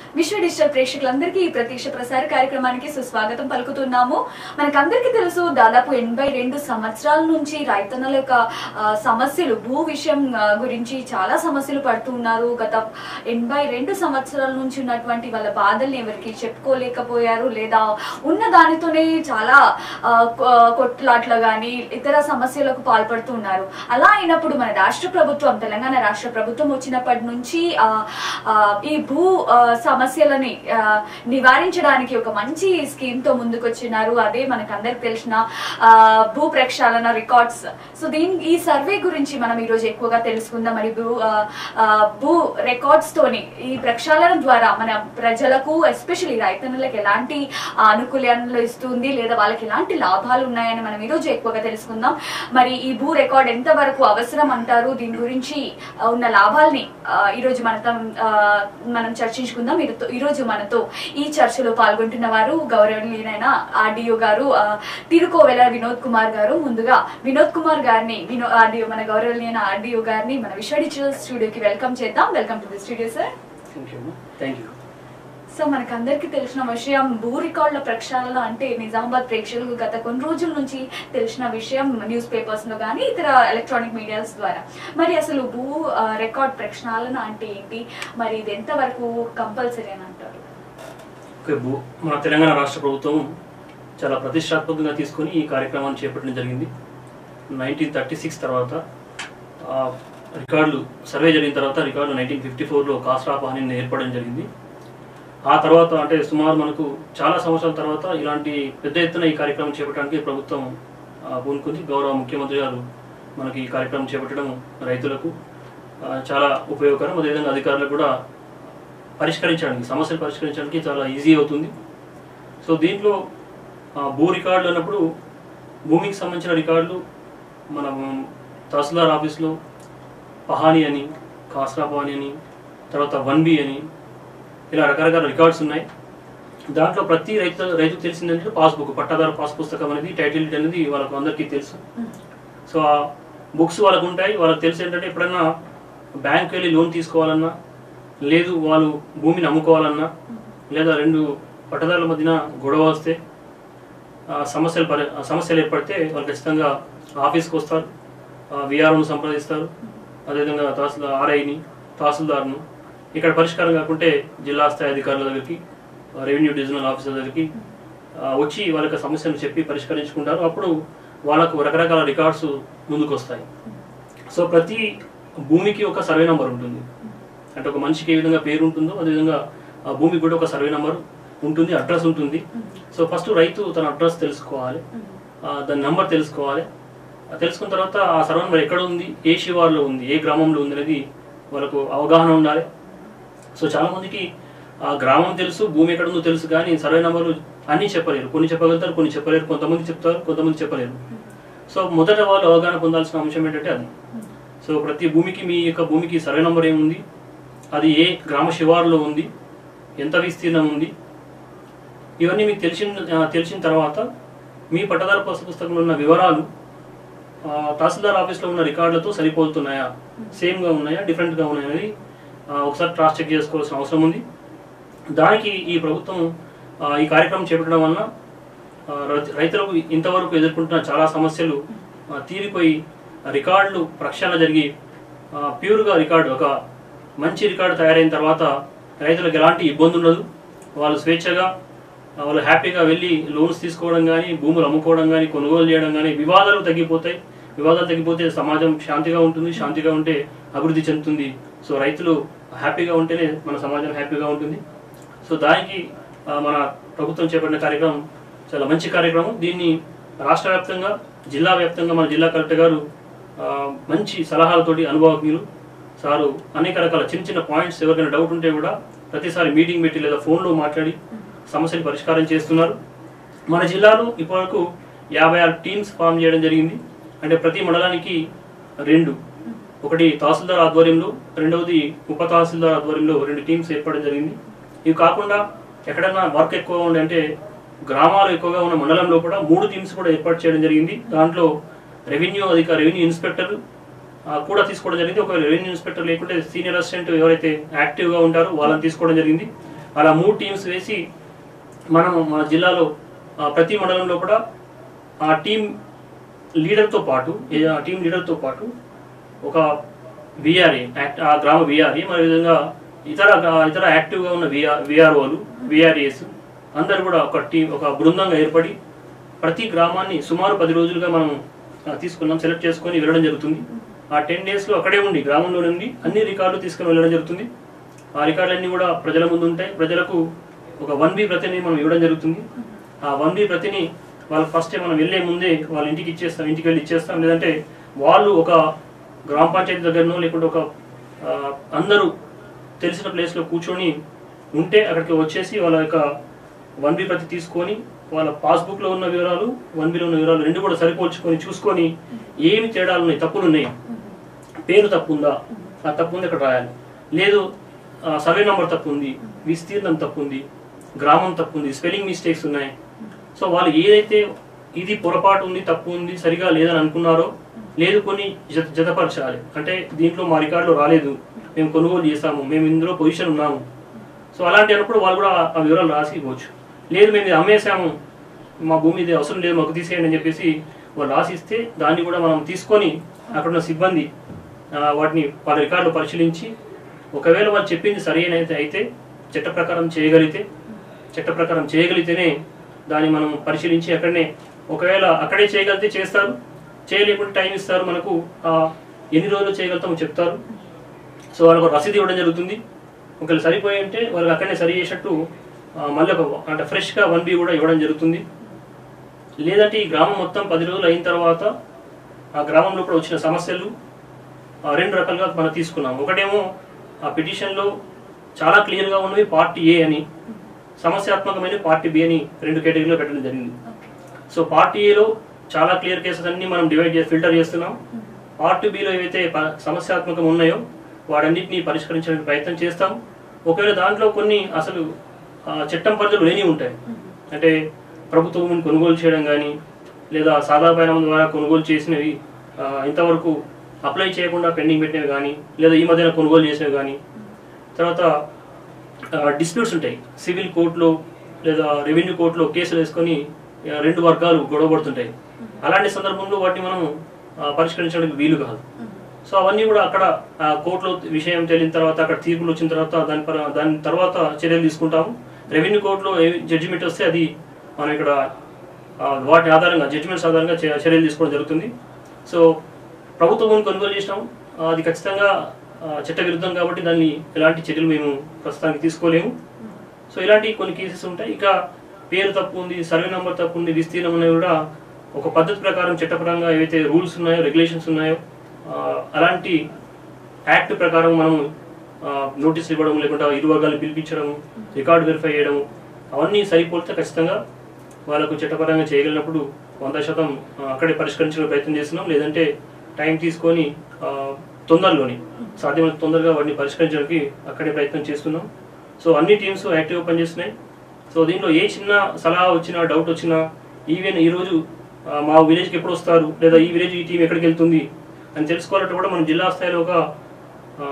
విశ్వ డిజిటల్ ప్రేక్షకులందరికీ ఈ ప్రత్యక్ష ప్రసార కార్యక్రమానికి సుస్వాగతం పలుకుతున్నాము మనకందరికీ తెలుసు దాదాపు ఎనభై రెండు సంవత్సరాల నుంచి రైతన్నల యొక్క ఆ, సమస్యలు భూ విషయం ఆ, గురించి చాలా సమస్యలు పడుతున్నారు గత ఎనభై రెండు సంవత్సరాల నుంచి ఉన్నటువంటి వాళ్ళ బాధల్ని ఎవరికి చెప్పుకోలేకపోయారు లేదా ఉన్న దానితోనే చాలా ఆ, కొ- కొట్లాట్లు కానీ ఇతర సమస్యలకు పాల్పడుతున్నారు అలా అయినప్పుడు మన రాష్ట్ర ప్రభుత్వం తెలంగాణ రాష్ట్ర ప్రభుత్వం వచ్చినప్పటి నుంచి ఆ, ఆ, ఈ భూ ఆ, సమస్యలని ఆ, నివారించడానికి ఒక మంచి స్కీమ్ తో ముందుకొచ్చినారు అదే మనకు అందరికి తెలిసిన ఆ, భూ ప్రక్షాళన రికార్డ్స్ సో దీని ఈ సర్వే గురించి మనం ఈ రోజు ఎక్కువగా తెలుసుకుందాం మరి భూ ఆ, ఆ, భూ రికార్డ్స్ తోని ఈ ప్రక్షాళన ద్వారా మన ప్రజలకు ఎస్పెషల్లీ రైతన్నులకు ఎలాంటి అనుకూలనలు ఇస్తుంది లేదా వాళ్ళకి ఎలాంటి లాభాలు ఉన్నాయని మనం ఈ రోజు ఎక్కువగా తెలుసుకుందాం మరి ఈ భూ రికార్డ్ ఎంత వరకు అవసరం అంటారు దీని గురించి ఆ, ఉన్న లాభాల్ని ఆ, ఈ రోజు మనతో ఆ, మనం చర్చించుకుందాం ఈరోజు- ఈ రోజు మనతో ఈ చర్చలో పాల్గొంటున్న వారు గౌరవనీయులైన ఆర్డీఓ గారు ఆ, తిరుకోవెల వినోద్ కుమార్ గారు ముందుగా వినోద్ కుమార్ గారిని వినో ఆర్డీఓ మన గౌరవనీయన ఆర్డీఓ గారిని మన విశ్వ డిజిటల్ స్టూడియోకి వెల్కమ్ చేద్దాం welcome to the studio sir thank you thank you so మనకు అందరికీ తెలిసిన విషయం భూ రికార్డుల ప్రక్షాళన అంటే నిజామాబాద్ ప్రేక్షకులకు గత కొన్ని రోజుల నుంచి తెలిసిన విషయం న్యూస్ పేపర్స్ లో కానీ ఇతర ఎలక్ట్రానిక్ మీడియాస్ ద్వారా మరి అసలు భూ ఆ, రికార్డ్ ప్రక్షాళన అంటే ఏంటి మరి ఇది ఎంతవరకు కంపల్సరీ అని అంటారు ఓకే భూ మన తెలంగాణ రాష్ట్ర ప్రభుత్వం చాలా ప్రతిష్టాత్మకంగా తీసుకొని ఈ కార్యక్రమాన్ని చేపట్టడం జరిగింది నైన్టీన్ థర్టీ సిక్స్ తర్వాత ఆ, రికార్డులు సర్వే జరిగిన తర్వాత రికార్డులు నైన్టీన్ ఫిఫ్టీ ఫోర్లో కాస్రా పానీని ఏర్పడడం జరిగింది ఆ తర్వాత అంటే సుమారు మనకు చాలా సంవత్సరాల తర్వాత ఇలాంటి పెద్ద ఎత్తున ఈ కార్యక్రమం చేపట్టడానికి ప్రభుత్వం ఆ, పూనుకుంది గౌరవ ముఖ్యమంత్రి గారు మనకి ఈ కార్యక్రమం చేపట్టడం రైతులకు ఆ, చాలా ఉపయోగకరం అదేవిధంగా అధికారులకు కూడా పరిష్కరించడానికి సమస్యలు పరిష్కరించడానికి చాలా ఈజీ అవుతుంది సో దీంట్లో ఆ, భూ రికార్డులు అన్నప్పుడు భూమికి సంబంధించిన రికార్డులు మనం తహసీల్దార్ ఆఫీస్లో పహాని అని కాస్రా పహాని అని తర్వాత వన్ బి అని ఇలా రకరకాల రికార్డ్స్ ఉన్నాయి దాంట్లో ప్రతి రైతు రైతుకు తెలిసిందంటే పాస్బుక్ పట్టాదారు పాస్ పుస్తకం అనేది టైటిల్ డీడ్ అనేది వాళ్ళకు అందరికీ తెలుసు సో ఆ బుక్స్ వాళ్ళకు ఉంటాయి వాళ్ళకి తెలిసి ఏంటంటే ఎప్పుడన్నా బ్యాంక్ వెళ్ళి లోన్ తీసుకోవాలన్నా లేదు వాళ్ళు భూమిని అమ్ముకోవాలన్నా లేదా రెండు పట్టదారుల మధ్యన గొడవ వస్తే ఆ సమస్యలు పరి ఆ సమస్యలు ఏర్పడితే వాళ్ళు ఖచ్చితంగా ఆఫీస్కి వస్తారు విఆర్ఓను సంప్రదిస్తారు అదేవిధంగా తహసీల్దార్ ఆర్ఐని తహసీల్దార్ను ఇక్కడ పరిష్కారం కాకుంటే జిల్లా స్థాయి అధికారుల దగ్గరికి రెవెన్యూ డివిజనల్ ఆఫీసర్ దగ్గరికి ఆ, వచ్చి వాళ్ళకి ఆ సమస్యను చెప్పి పరిష్కరించుకుంటారు అప్పుడు వాళ్ళకు రకరకాల రికార్డ్స్ ముందుకు వస్తాయి సో ప్రతి భూమికి ఒక సర్వే నంబర్ ఉంటుంది అంటే ఒక మనిషికి ఏ విధంగా పేరు ఉంటుందో అదేవిధంగా ఆ భూమికి కూడా ఒక సర్వే నంబర్ ఉంటుంది అడ్రస్ ఉంటుంది సో ఫస్ట్ రైతు తన అడ్రస్ తెలుసుకోవాలి ఆ, దాని నంబర్ తెలుసుకోవాలి ఆ తెలుసుకున్న తర్వాత ఆ సర్వే నంబర్ ఎక్కడ ఉంది ఏ శివార్లో ఉంది ఏ గ్రామంలో ఉంది అనేది వాళ్ళకు అవగాహన ఉండాలి సో చాలా మందికి ఆ గ్రామం తెలుసు భూమి ఎక్కడ ఉందో తెలుసు కానీ సర్వే నంబర్లు అన్నీ చెప్పలేరు కొన్ని చెప్పగలుగుతారు కొన్ని చెప్పలేరు కొంతమంది చెప్తారు కొంతమంది చెప్పలేరు సో మొదట వాళ్ళు అవగాహన పొందాల్సిన అంశం ఏంటంటే అది సో ప్రతి భూమికి మీ యొక్క భూమికి సర్వే నంబర్ ఏముంది అది ఏ గ్రామ శివారులో ఉంది ఎంత విస్తీర్ణం ఉంది ఇవన్నీ మీకు తెలిసిన ఆ, తెలిసిన తర్వాత మీ పట్టదారు పసు పుస్తకంలో ఉన్న వివరాలు ఆ, తహసీల్దార్ ఆఫీస్లో ఉన్న రికార్డులతో సరిపోతున్నాయా సేమ్గా ఉన్నాయా డిఫరెంట్గా ఉన్నాయా అనేది ఆ, ఒకసారి క్రాస్ చెక్ చేసుకోవాల్సిన అవసరం ఉంది దానికి ఈ ప్రభుత్వం ఆ, ఈ కార్యక్రమం చేపట్టడం వలన ఆ, రై- రైతులకు ఇంతవరకు ఎదుర్కొంటున్న చాలా సమస్యలు ఆ, తీరిపోయి రికార్డులు ప్రక్షాళన జరిగి ఆ, ప్యూర్గా రికార్డు ఒక మంచి రికార్డు తయారైన తర్వాత రైతులకు ఎలాంటి ఇబ్బంది ఉండదు వాళ్ళు స్వేచ్ఛగా ఆ, వాళ్ళు హ్యాపీగా వెళ్ళి లోన్స్ తీసుకోవడం కానీ భూములు అమ్ముకోవడం కానీ కొనుగోలు చేయడం కానీ వివాదాలు తగ్గిపోతాయి వివాదాలు తగ్గిపోతే సమాజం శాంతిగా ఉంటుంది శాంతిగా ఉంటే అభివృద్ధి చెందుతుంది సో రైతులు హ్యాపీగా ఉంటేనే మన సమాజం హ్యాపీగా ఉంటుంది సో దానికి ఆ, మన ప్రభుత్వం చేపట్టిన కార్యక్రమం చాలా మంచి కార్యక్రమం దీన్ని రాష్ట్ర వ్యాప్తంగా జిల్లా వ్యాప్తంగా మన జిల్లా కలెక్టర్ గారు ఆ, మంచి సలహాలతోటి అనుభవజ్ఞులు సారు అనేక రకాల చిన్న చిన్న పాయింట్స్ ఎవరికైనా డౌట్ ఉంటే కూడా ప్రతిసారి మీటింగ్ పెట్టి లేదా ఫోన్లో మాట్లాడి సమస్యలు పరిష్కారం చేస్తున్నారు మన జిల్లాలో ఇప్పటివరకు యాభై ఆరు టీమ్స్ ఫామ్ చేయడం జరిగింది అంటే ప్రతి మండలానికి రెండు ఒకటి తహసీల్దార్ ఆధ్వర్యంలో రెండవది ఉప తహసీల్దార్ ఆధ్వర్యంలో రెండు టీమ్స్ ఏర్పడడం జరిగింది ఇవి కాకుండా ఎక్కడైనా వర్క్ ఎక్కువ ఉండే అంటే గ్రామాలు ఎక్కువగా ఉన్న మండలంలో కూడా మూడు టీమ్స్ కూడా ఏర్పాటు చేయడం జరిగింది దాంట్లో రెవెన్యూ అధికారి రెవెన్యూ ఇన్స్పెక్టర్ ఆ, కూడా తీసుకోవడం జరిగింది ఒక రెవెన్యూ ఇన్స్పెక్టర్ లేకుంటే సీనియర్ అసిస్టెంట్ ఎవరైతే యాక్టివ్గా ఉంటారో వాళ్ళని తీసుకోవడం జరిగింది అలా మూడు టీమ్స్ వేసి మనం మన జిల్లాలో ఆ, ప్రతి మండలంలో కూడా ఆ టీం లీడర్తో పాటు ఏ- ఆ టీం లీడర్తో పాటు ఒక విఆర్ఏ యాక్ట్ ఆ గ్రామ విఆర్ఏ మరి విధంగా ఇతర ఇతర యాక్టివ్గా ఉన్న విఆర్ విఆర్ఓలు విఆర్ఏస్ అందరు కూడా ఒక టీం ఒక బృందంగా ఏర్పడి ప్రతి గ్రామాన్ని సుమారు పది రోజులుగా మనం ఆ, తీసుకున్నాం సెలెక్ట్ చేసుకొని వెళ్ళడం జరుగుతుంది ఆ టెన్ డేస్లో అక్కడే ఉండి గ్రామంలో నుండి అన్ని రికార్డులు తీసుకొని వెళ్ళడం జరుగుతుంది ఆ రికార్డులన్నీ కూడా ప్రజల ముందు ఉంటాయి ప్రజలకు ఒక వన్ బి ప్రతిని మనం ఇవ్వడం జరుగుతుంది ఆ వన్ బి ప్రతిని వాళ్ళకి ఫస్ట్ మనం వెళ్ళే ముందే వాళ్ళ ఇంటికి ఇచ్చేస్తాం ఇంటికి వెళ్ళి ఇచ్చేస్తాం లేదంటే వాళ్ళు ఒక గ్రామ పంచాయతీ దగ్గరనో లేకుంటే ఒక ఆ, అందరూ తెలిసిన ప్లేస్లో కూర్చొని ఉంటే అక్కడికి వచ్చేసి వాళ్ళ యొక్క వన్ బి ప్రతి తీసుకొని వాళ్ళ పాస్బుక్లో ఉన్న వివరాలు వన్ బిలో ఉన్న వివరాలు రెండు కూడా సరిపోల్చుకొని చూసుకొని ఏమి తేడాలు ఉన్నాయి తప్పులు ఉన్నాయి పేరు తప్పు ఉందా ఆ తప్పు ఉంది అక్కడ రాయాలి లేదు ఆ, సర్వే నంబర్ తప్పు ఉంది విస్తీర్ణం తప్పు ఉంది గ్రామం తప్పు ఉంది స్పెల్లింగ్ మిస్టేక్స్ ఉన్నాయి సో వాళ్ళు ఏదైతే ఇది పొరపాటు ఉంది తప్పు ఉంది సరిగా లేదని అనుకున్నారో లేదు కొన్ని జత జతపరచాలి అంటే దీంట్లో మా రికార్డులో రాలేదు మేము కొనుగోలు చేస్తాము మేము ఇందులో పొజిషన్ ఉన్నాము సో అలాంటి అన్నప్పుడు వాళ్ళు కూడా ఆ వివరాలు రాసి ఇవ్వచ్చు లేదు మేము ఇది అమ్మేసాము మా భూమి ఇది అవసరం లేదు మాకు తీసేయండి అని చెప్పేసి వాళ్ళు రాసిస్తే దాన్ని కూడా మనం తీసుకొని అక్కడ ఉన్న సిబ్బంది ఆ, వాటిని వాళ్ళ రికార్డులు పరిశీలించి ఒకవేళ వాళ్ళు చెప్పింది సరైన అయితే అయితే చట్ట ప్రకారం చేయగలిగితే చట్ట ప్రకారం చేయగలిగితేనే దాన్ని మనం పరిశీలించి అక్కడనే ఒకవేళ అక్కడే చేయగలిగితే చేస్తారు చేయలేకుంటే టైం ఇస్తారు మనకు ఆ, ఎన్ని రోజులు చేయగలుగుతామో చెప్తారు సో వాళ్ళకు ఒక రసీదు ఇవ్వడం జరుగుతుంది ఒకవేళ సరిపోయి ఉంటే వాళ్ళకి అక్కడనే సరి చేసేట్టు ఆ, మళ్ళీ ఒక అంటే ఫ్రెష్గా వన్ బి కూడా ఇవ్వడం జరుగుతుంది లేదంటే ఈ గ్రామం మొత్తం పది రోజులు అయిన తర్వాత ఆ గ్రామంలో కూడా వచ్చిన సమస్యలు ఆ, రెండు రకాలుగా మనం తీసుకున్నాం ఒకటేమో ఆ పిటిషన్లో చాలా క్లియర్గా ఉన్నవి పార్టీ ఏ అని సమస్యాత్మకమైన పార్టీ బి అని రెండు కేటగిరీలో పెట్టడం జరిగింది సో పార్టీ ఏలో చాలా క్లియర్ కేసెస్ అన్ని మనం డివైడ్ చేసి ఫిల్టర్ చేస్తున్నాం పార్ట్ బిలో ఏవైతే ప- సమస్యాత్మకం ఉన్నాయో వాటన్నిటిని పరిష్కరించడానికి ప్రయత్నం చేస్తాం ఒకవేళ దాంట్లో కొన్ని అసలు ఆ, చట్టం పరిధిలో లేని ఉంటాయి అంటే ప్రభుత్వం కొనుగోలు చేయడం కానీ లేదా సాదా పయనం ద్వారా కొనుగోలు చేసినవి ఆ, ఇంతవరకు అప్లై చేయకుండా పెండింగ్ పెట్టినవి కానీ లేదా ఈ మధ్యన కొనుగోలు చేసినవి కానీ తర్వాత డిస్ప్యూట్స్ ఉంటాయి సివిల్ కోర్టులో లేదా రెవెన్యూ కోర్టులో కేసులు వేసుకొని ఆ, రెండు వర్గాలు గొడవ పడుతుంటాయి అలాంటి సందర్భంలో వాటిని మనం ఆ, పరిష్కరించడానికి వీలు కాదు సో అవన్నీ కూడా అక్కడ ఆ, కోర్టులో విషయం తేలిన తర్వాత అక్కడ తీర్పులు వచ్చిన తర్వాత దాని పర దాని తర్వాత చర్యలు తీసుకుంటాము రెవెన్యూ కోర్టులో ఏ జడ్జిమెంట్ వస్తే అది మనం ఇక్కడ ఆ, వాటి ఆధారంగా జడ్జిమెంట్స్ ఆధారంగా చే- చర్యలు తీసుకోవడం జరుగుతుంది సో ప్రభుత్వం కొనుగోలు చేసినాం ఆ, అది ఖచ్చితంగా ఆ, చట్ట విరుద్ధం కాబట్టి దాన్ని ఎలాంటి చర్యలు మేము ప్రస్తుతానికి తీసుకోలేము సో ఇలాంటి కొన్ని కేసెస్ ఉంటాయి ఇంకా పేరు తప్పు ఉంది సర్వే నెంబర్ తప్పు ఉంది విస్తీర్ణం ఉన్నాయి కూడా ఒక పద్ధతి ప్రకారం చట్టపరంగా ఏవైతే రూల్స్ ఉన్నాయో రెగ్యులేషన్స్ ఉన్నాయో ఆ, అలాంటి యాక్ట్ ప్రకారం మనం నోటీస్ ఇవ్వడం లేకుండా ఇరు వర్గాలను పిలిపించడం రికార్డు వెరిఫై చేయడం అవన్నీ సరిపోతే ఖచ్చితంగా వాళ్ళకు చట్టపరంగా చేయగలిగినప్పుడు వంద శాతం ఆ, అక్కడే పరిష్కరించడానికి ప్రయత్నం చేస్తున్నాం లేదంటే టైం తీసుకొని ఆ, తొందరలోని సాధ్యమైన తొందరగా వాటిని పరిష్కరించడానికి అక్కడే ప్రయత్నం చేస్తున్నాం సో అన్ని టీమ్స్ యాక్టివ్గా పనిచేస్తున్నాయి సో దీంట్లో ఏ చిన్న సలహా వచ్చినా డౌట్ వచ్చినా ఈవెన్ ఈరోజు ఆ, మా విలేజ్కి ఎప్పుడు వస్తారు లేదా ఈ విలేజ్ ఈ టీం ఎక్కడికి వెళ్తుంది అని తెలుసుకోవాలంటే కూడా మనం జిల్లా స్థాయిలో ఒక ఆ,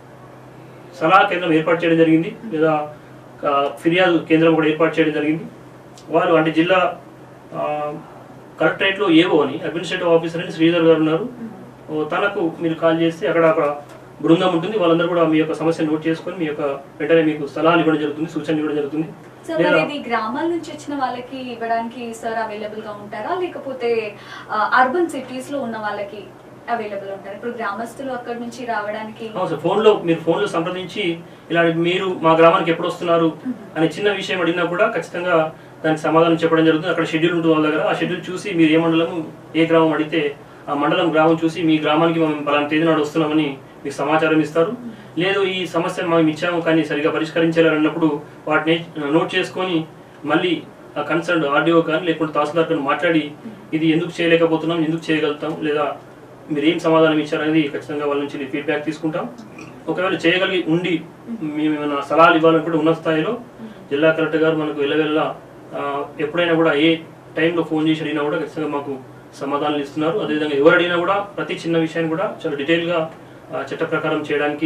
సలహా కేంద్రం ఏర్పాటు చేయడం జరిగింది లేదా ఆ, ఫిర్యాదు కేంద్రం కూడా ఏర్పాటు చేయడం జరిగింది వారు అంటే జిల్లా ఆ, కలెక్టరేట్లో ఏవో అని అడ్మినిస్ట్రేటివ్ ఆఫీసర్ అని శ్రీధర్ గారు ఉన్నారు ఓ, తనకు మీరు కాల్ చేస్తే అక్కడ అక్కడ బృందం ఉంటుంది వాళ్ళందరూ కూడా మీ యొక్క సమస్య నోట్ చేసుకొని మీ యొక్క వెంటనే మీకు సలహాలు ఇవ్వడం జరుగుతుంది సూచనలు ఇవ్వడం జరుగుతుంది సార్ మరి లేదా ఇది గ్రామాల నుంచి వచ్చిన వాళ్ళకి ఇవ్వడానికి సార్ అవైలబుల్ గా ఉంటారా లేకపోతే అర్బన్ సిటీస్ లో ఉన్న వాళ్ళకి అవైలబుల్ ఉంటారా ఇప్పుడు గ్రామస్తులు అక్కడ నుంచి రావడానికి అవును సార్ ఫోన్లో మీరు ఫోన్లో సంప్రదించి ఇలా మీరు మా గ్రామానికి ఎప్పుడు వస్తున్నారు అనే చిన్న విషయం అడిగినా కూడా ఖచ్చితంగా దానికి సమాధానం చెప్పడం జరుగుతుంది అక్కడ షెడ్యూల్ ఉంటుంది వాళ్ళ దగ్గర ఆ షెడ్యూల్ చూసి మీరు ఏ మండలం ఏ గ్రామం అడిగితే ఆ మండలం గ్రామం చూసి మీ గ్రామానికి మేము పలానా తేదీ నాడు వస్తున్నామని మీకు సమాచారం ఇస్తారు లేదు ఈ సమస్య మేము ఇచ్చాము కానీ సరిగా పరిష్కరించాలని అన్నప్పుడు వాటిని నోట్ చేసుకొని మళ్ళీ ఆ కన్సర్న్ ఆర్డీఓ కానీ లేకుంటే తహసీల్దార్ కానీ మాట్లాడి ఇది ఎందుకు చేయలేకపోతున్నాం ఎందుకు చేయగలుగుతాం లేదా మీరు ఏం సమాధానం ఇచ్చారనేది ఖచ్చితంగా వాళ్ళ నుంచి ఫీడ్బ్యాక్ తీసుకుంటాం ఒకవేళ చేయగలిగి ఉండి మేము ఏమైనా సలహాలు ఇవ్వాలనుకుంటే ఉన్నత స్థాయిలో జిల్లా కలెక్టర్ గారు మనకు వెళ్ళవెళ్ళ ఎప్పుడైనా కూడా ఏ టైంలో ఫోన్ చేసి అడిగినా కూడా ఖచ్చితంగా మాకు సమాధానాలు ఇస్తున్నారు అదేవిధంగా ఎవరు అడిగినా కూడా ప్రతి చిన్న విషయాన్ని కూడా చాలా డీటెయిల్గా చట్ట ప్రకారం చేయడానికి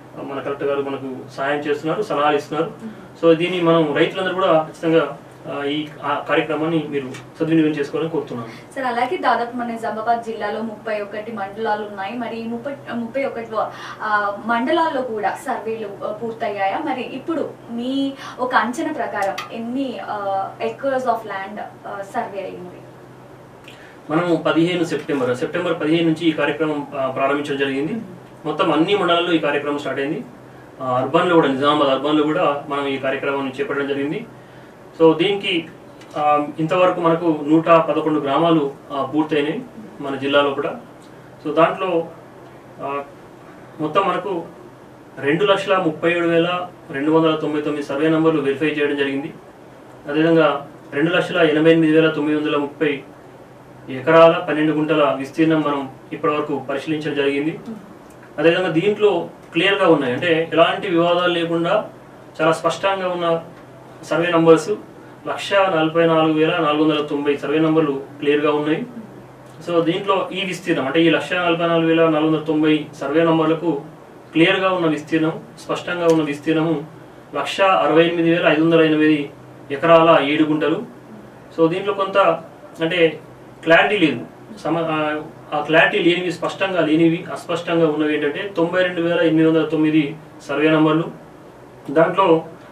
ఆ, మన కలెక్టర్ గారు మనకు సహాయం చేస్తున్నారు సలహాలు ఇస్తున్నారు సో దీన్ని మనం రైతులందరూ కూడా ఖచ్చితంగా ఆ, ఈ ఆ కార్యక్రమాన్ని మీరు సద్వినియోగం చేసుకోవాలని కోరుతున్నాను సార్ అలాగే దాదాపు మన నిజామాబాద్ జిల్లాలో ముప్పై ఒకటి మండలాలు ఉన్నాయి మరి ఈ ముప్పై ముప్పై ఒకటిలో ఆ, మండలాల్లో కూడా సర్వేలు ఆ, పూర్తయ్యాయా మరి ఇప్పుడు మీ ఒక అంచనా ప్రకారం ఎన్ని ఎకర్స్ ఆఫ్ ల్యాండ్ సర్వే అయింది మనము పదిహేను సెప్టెంబర్ సెప్టెంబర్ పదిహేను నుంచి ఈ కార్యక్రమం ఆ, ప్రారంభించడం జరిగింది మొత్తం అన్ని మండలాల్లో ఈ కార్యక్రమం స్టార్ట్ అయింది ఆ, అర్బన్లో కూడా నిజామాబాద్ అర్బన్లో కూడా మనం ఈ కార్యక్రమాన్ని చేపట్టడం జరిగింది సో దీనికి ఆ, ఇంతవరకు మనకు నూట పదకొండు గ్రామాలు ఆ, పూర్తయినాయి మన జిల్లాలో కూడా సో దాంట్లో ఆ, మొత్తం మనకు రెండు లక్షల ముప్పై ఏడు వేల రెండు వందల తొంభై తొమ్మిది సర్వే నంబర్లు వెరిఫై చేయడం జరిగింది అదేవిధంగా రెండు లక్షల ఎనభై ఎనిమిది వేల తొమ్మిది వందల ముప్పై ఎకరాల పన్నెండు గుంటల విస్తీర్ణం మనం ఇప్పటివరకు పరిశీలించడం జరిగింది అదేవిధంగా దీంట్లో క్లియర్గా ఉన్నాయి అంటే ఎలాంటి వివాదాలు లేకుండా చాలా స్పష్టంగా ఉన్న సర్వే నంబర్స్ లక్ష నలభై నాలుగు వేల నాలుగు వందల తొంభై సర్వే నంబర్లు క్లియర్గా ఉన్నాయి సో దీంట్లో ఈ విస్తీర్ణం అంటే ఈ లక్ష నలభై నాలుగు వేల నాలుగు వందల తొంభై సర్వే నంబర్లకు క్లియర్గా ఉన్న విస్తీర్ణం స్పష్టంగా ఉన్న విస్తీర్ణము లక్ష అరవై ఎనిమిది వేల ఐదు వందల ఎనిమిది ఎకరాల ఏడు గుంటలు సో దీంట్లో కొంత అంటే క్లారిటీ లేదు సమ ఆ- ఆ క్లారిటీ లేనివి స్పష్టంగా లేనివి అస్పష్టంగా ఉన్నవి ఏంటంటే తొంభై రెండు వేల ఎనిమిది వందల తొమ్మిది సర్వే నంబర్లు దాంట్లో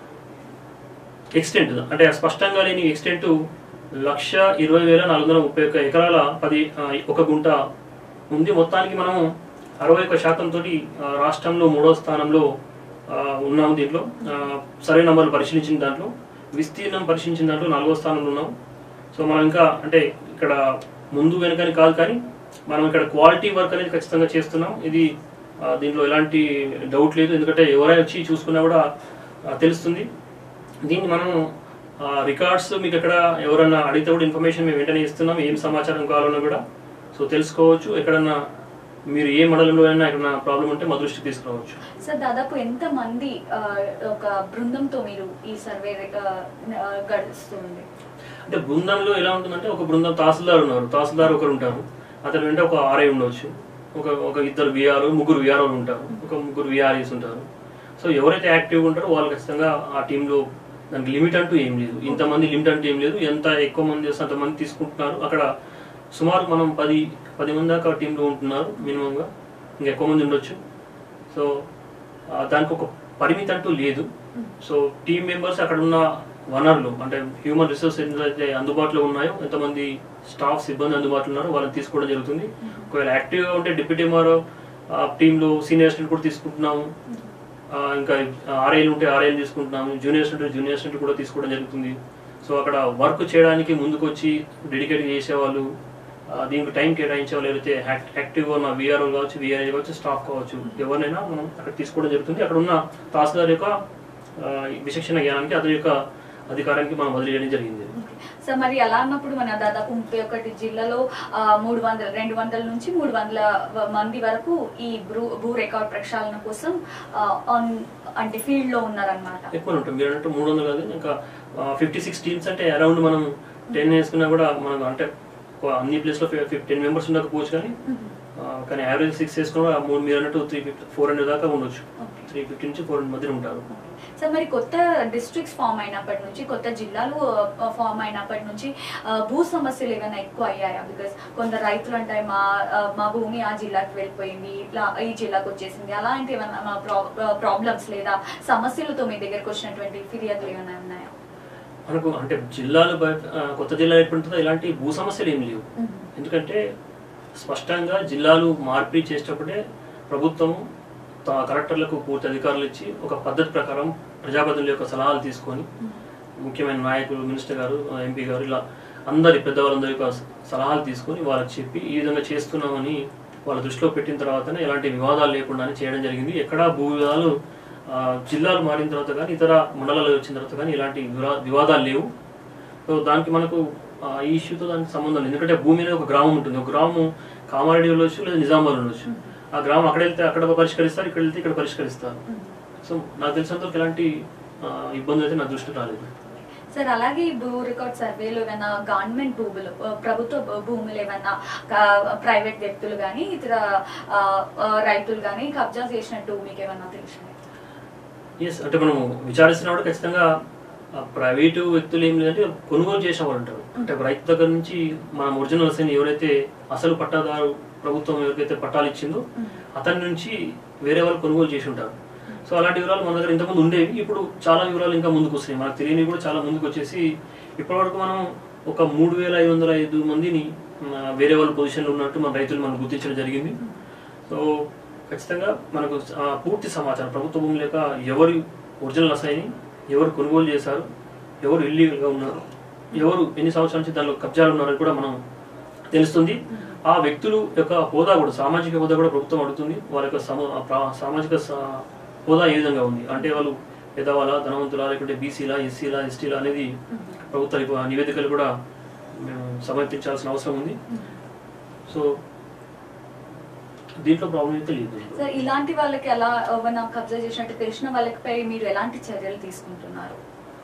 ఎక్స్టెంట్ అంటే స్పష్టంగా లేని ఎక్స్టెంట్ లక్ష ఇరవై వేల నాలుగు వందల ముప్పై ఒక్క ఎకరాల పది ఆ, ఒక గుంట ఉంది మొత్తానికి మనము అరవై ఒక్క శాతం తోటి ఆ, రాష్ట్రంలో మూడో స్థానంలో ఆ, ఉన్నాము దీంట్లో ఆ, సర్వే నంబర్లు పరిశీలించిన దాంట్లో విస్తీర్ణం పరిశీలించిన దాంట్లో నాలుగో స్థానంలో ఉన్నాం సో మనం ఇంకా అంటే ఇక్కడ ముందు వెనుకని కాదు కానీ మనం ఇక్కడ క్వాలిటీ వర్క్ అనేది ఖచ్చితంగా చేస్తున్నాం ఇది ఆ, దీంట్లో ఎలాంటి డౌట్ లేదు ఎందుకంటే ఎవరైనా వచ్చి చూసుకున్నా కూడా ఆ, తెలుస్తుంది దీన్ని మనం రికార్డ్స్ మీకు ఎక్కడ ఎవరైనా అడిగితే కూడా ఇన్ఫర్మేషన్ మేము వెంటనే ఇస్తున్నాం ఏం సమాచారం కావాలన్నా కూడా సో తెలుసుకోవచ్చు ఎక్కడన్నా మీరు ఏ మండలంలో అయినా ఎక్కడన్నా ప్రాబ్లం ఉంటే మా దృష్టికి తీసుకురావచ్చు సార్ దాదాపు ఎంత మంది ఆ, ఒక బృందంతో మీరు ఈ సర్వే ఆ, ఆ, గడుస్తుంది అంటే బృందంలో ఎలా ఉంటుందంటే ఒక బృందం తహసీల్దార్ ఉన్నారు తహసీల్దార్ ఒకరు ఉంటారు అతని వెంట ఒక ఆర్ఐ ఉండవచ్చు ఒక ఒక ఇద్దరు విఆర్ ముగ్గురు విఆర్ఓలు ఉంటారు ఒక ముగ్గురు విఆర్ఈస్ ఉంటారు సో ఎవరైతే యాక్టివ్గా ఉంటారో వాళ్ళు ఖచ్చితంగా ఆ టీంలో దానికి లిమిట్ అంటూ ఏం లేదు ఇంతమంది లిమిట్ అంటూ ఏం లేదు ఎంత ఎక్కువ మంది చేస్తే అంతమంది తీసుకుంటున్నారు అక్కడ సుమారు మనం పది పది మంది దాకా టీంలో ఉంటున్నారు మినిమంగా ఇంకా ఎక్కువ మంది ఉండొచ్చు సో ఆ, దానికి ఒక పరిమితి అంటూ లేదు సో టీం మెంబర్స్ అక్కడ ఉన్న వనరులు అంటే హ్యూమన్ రిసోర్స్ అయితే అందుబాటులో ఉన్నాయో ఎంతమంది స్టాఫ్ సిబ్బంది అందుబాటులో ఉన్నారో వాళ్ళని తీసుకోవడం జరుగుతుంది ఒకవేళ యాక్టివ్గా ఉంటే డిప్యూటీ ఎంఆర్ఓ టీంలో సీనియర్ స్టూడెంట్ కూడా తీసుకుంటున్నాము ఆ, ఇంకా ఆర్ఐలు ఉంటే ఆర్ఐలు తీసుకుంటున్నాము జూనియర్ స్టూడెంట్ జూనియర్ స్టూడెంట్ కూడా తీసుకోవడం జరుగుతుంది సో అక్కడ వర్క్ చేయడానికి ముందుకు వచ్చి డెడికేట్ చేసేవాళ్ళు ఆ, దీనికి టైం కేటాయించే వాళ్ళు ఎవరైతే యాక్ట్- యాక్టివ్గా ఉన్న విఆర్ఓ కావచ్చు విఆర్ఏ కావచ్చు స్టాఫ్ కావచ్చు ఎవరినైనా మనం అక్కడ తీసుకోవడం జరుగుతుంది అక్కడ ఉన్న తహసీల్దార్ యొక్క ఆ, విచక్షణ జ్ఞానానికి అతని యొక్క అధికారానికి మనం వదిలేయడం జరిగింది సార్ మరి అలా అన్నప్పుడు మన దాదాపు ముప్పై ఒకటి జిల్లాలో ఆ, మూడు వందల రెండు వందల నుంచి మూడు వందల వ- మంది వరకు ఈ భూ భూ రికార్డ్ ప్రక్షాళన కోసం ఆ, ఆన్ అంటే ఫీల్డ్ లో ఉన్నారనమాట ఎక్కువ ఉంటాం మీరు అంటే మూడు వందలు కాదు ఇంకా ఫిఫ్టీ సిక్స్ టీమ్స్ అంటే అరౌండ్ మనం టెన్ వేసుకున్నా కూడా మనం అంటే ఒక అన్ని ప్లేస్లో టెన్ మెంబర్స్ ఉండకపోవచ్చు కానీ ఆ, కానీ యావరేజ్ సిక్స్ వేసుకున్నా మూడు మీరు అన్నట్టు త్రీ ఫిఫ్టీ ఫోర్ హండ్రెడ్ దాకా ఉండొచ్చు ఓకే త్రీ ఫిఫ్టీ నుంచి ఫోర్ హండ్రెడ్ మధ్య ఉంటారు సార్ మరి కొత్త డిస్ట్రిక్ట్స్ ఫామ్ అయినప్పటి నుంచి కొత్త జిల్లాలు ఫామ్ అయినప్పటి నుంచి ఆ, భూ సమస్యలు ఏమైనా ఎక్కువ అయ్యాయా బికాస్ కొందరు రైతులు అంటే మా ఆ, మా భూమి ఆ జిల్లాకి వెళ్ళిపోయింది ఇట్లా ఈ జిల్లాకు వచ్చేసింది అలాంటి ఏమైనా ప్రాబ్లమ్స్ లేదా సమస్యలతో మీ దగ్గరకు వచ్చినటువంటి ఫిర్యాదులు ఏమైనా ఉన్నాయా మనకు అంటే జిల్లాలు బయట ఆ, కొత్త జిల్లా ఎప్పుడుంటుందో ఇలాంటి భూ సమస్యలు ఏం లేవు ఎందుకంటే స్పష్టంగా జిల్లాలు మార్పిడి చేసేటప్పుడే ప్రభుత్వం తా- కలెక్టర్లకు పూర్తి అధికారులు ఇచ్చి ఒక పద్ధతి ప్రకారం ప్రజాప్రతినిధుల యొక్క సలహాలు తీసుకొని ముఖ్యమైన నాయకులు మినిస్టర్ గారు ఎంపీ గారు ఇలా అందరి పెద్దవాళ్ళందరి యొక్క సలహాలు తీసుకొని వాళ్ళకి చెప్పి ఈ విధంగా చేస్తున్నామని వాళ్ళ దృష్టిలో పెట్టిన తర్వాతనే ఎలాంటి వివాదాలు లేకుండానే చేయడం జరిగింది ఎక్కడా భూ వివాదాలు ఆ, జిల్లాలు మారిన తర్వాత కానీ ఇతర మండలాలు వచ్చిన తర్వాత కానీ ఇలాంటి వివా- వివాదాలు లేవు సో దానికి మనకు ఆ, ఈ ఇష్యూతో దానికి సంబంధం లేదు ఎందుకంటే భూమి అనేది ఒక గ్రామం ఉంటుంది ఒక గ్రామం కామారెడ్డి ఉండొచ్చు లేదా నిజామాబాద్ ఉండొచ్చు ఆ గ్రామం అక్కడ వెళ్తే అక్కడ పరిష్కరిస్తారు ఇక్కడ వెళ్తే ఇక్కడ పరిష్కరిస్తారు సో నాకు తెలిసినంత వరకు ఎలాంటి ఆ, ఇబ్బంది అయితే నా దృష్టికి రాలేదు సార్ అలాగే ఈ భూ రికార్డ్ సర్వేలో ఏమైనా గవర్నమెంట్ భూములు ఆ, ప్రభుత్వ భూ- భూములు ఏమైనా కా- ప్రైవేట్ వ్యక్తులు కానీ ఇతర ఆ, ఆ, రైతులు కానీ కబ్జా చేసినట్టు మీకు ఏమైనా తెలుసు ఎస్ అంటే మనం విచారిస్తున్నప్పుడు ఖచ్చితంగా ఆ ప్రైవేటు వ్యక్తులు ఏం లేదంటే కొనుగోలు చేసిన వాళ్ళు ఉంటారు అంటే రైతు దగ్గర నుంచి మనం ఒరిజినల్ అసలు ఎవరైతే అసలు పట్టాదారు ప్రభుత్వం ఎవరికైతే పట్టాలు ఇచ్చిందో అతని నుంచి వేరే వాళ్ళు కొనుగోలు చేసి ఉంటారు సో అలాంటి వివరాలు మన దగ్గర ఇంతకుముందు ఉండేవి ఇప్పుడు చాలా వివరాలు ఇంకా ముందుకు వస్తున్నాయి మనకు తెలియనివి కూడా చాలా ముందుకు వచ్చేసి ఇప్పటివరకు మనం ఒక మూడు వేల ఐదు వందల ఐదు మందిని ఆ, వేరే వాళ్ళ పొజిషన్లో ఉన్నట్టు మన రైతులు మనం గుర్తించడం జరిగింది సో ఖచ్చితంగా మనకు ఆ, పూర్తి సమాచారం ప్రభుత్వ భూమి లేక ఎవరు ఒరిజినల్ అసైని ఎవరు కొనుగోలు చేశారు ఎవరు ఇల్లీగల్గా ఉన్నారు ఎవరు ఎన్ని సంవత్సరాల నుంచి దానిలో కబ్జాలు ఉన్నారని కూడా మనం తెలుస్తుంది ఆ వ్యక్తులు యొక్క హోదా కూడా సామాజిక హోదా కూడా ప్రభుత్వం అడుగుతుంది వాళ్ళ యొక్క సమ- ప్రా- సామాజిక స- హోదా ఏ విధంగా ఉంది అంటే వాళ్ళు పేదవాళ్ళ ధనవంతుల లేకుంటే బీసీలా ఎస్సీలా ఎస్టీలా అనేది ప్రభుత్వ ఇవ- నివేదికలు కూడా మేము సమర్పించాల్సిన అవసరం ఉంది సో దీంట్లో ప్రాబ్లం అయితే లేదు సార్ ఇలాంటి వాళ్ళకి ఎలా ఏమైనా కబ్జా చేసినట్టు తెలిసిన వాళ్ళపై మీరు ఎలాంటి చర్యలు తీసుకుంటున్నారు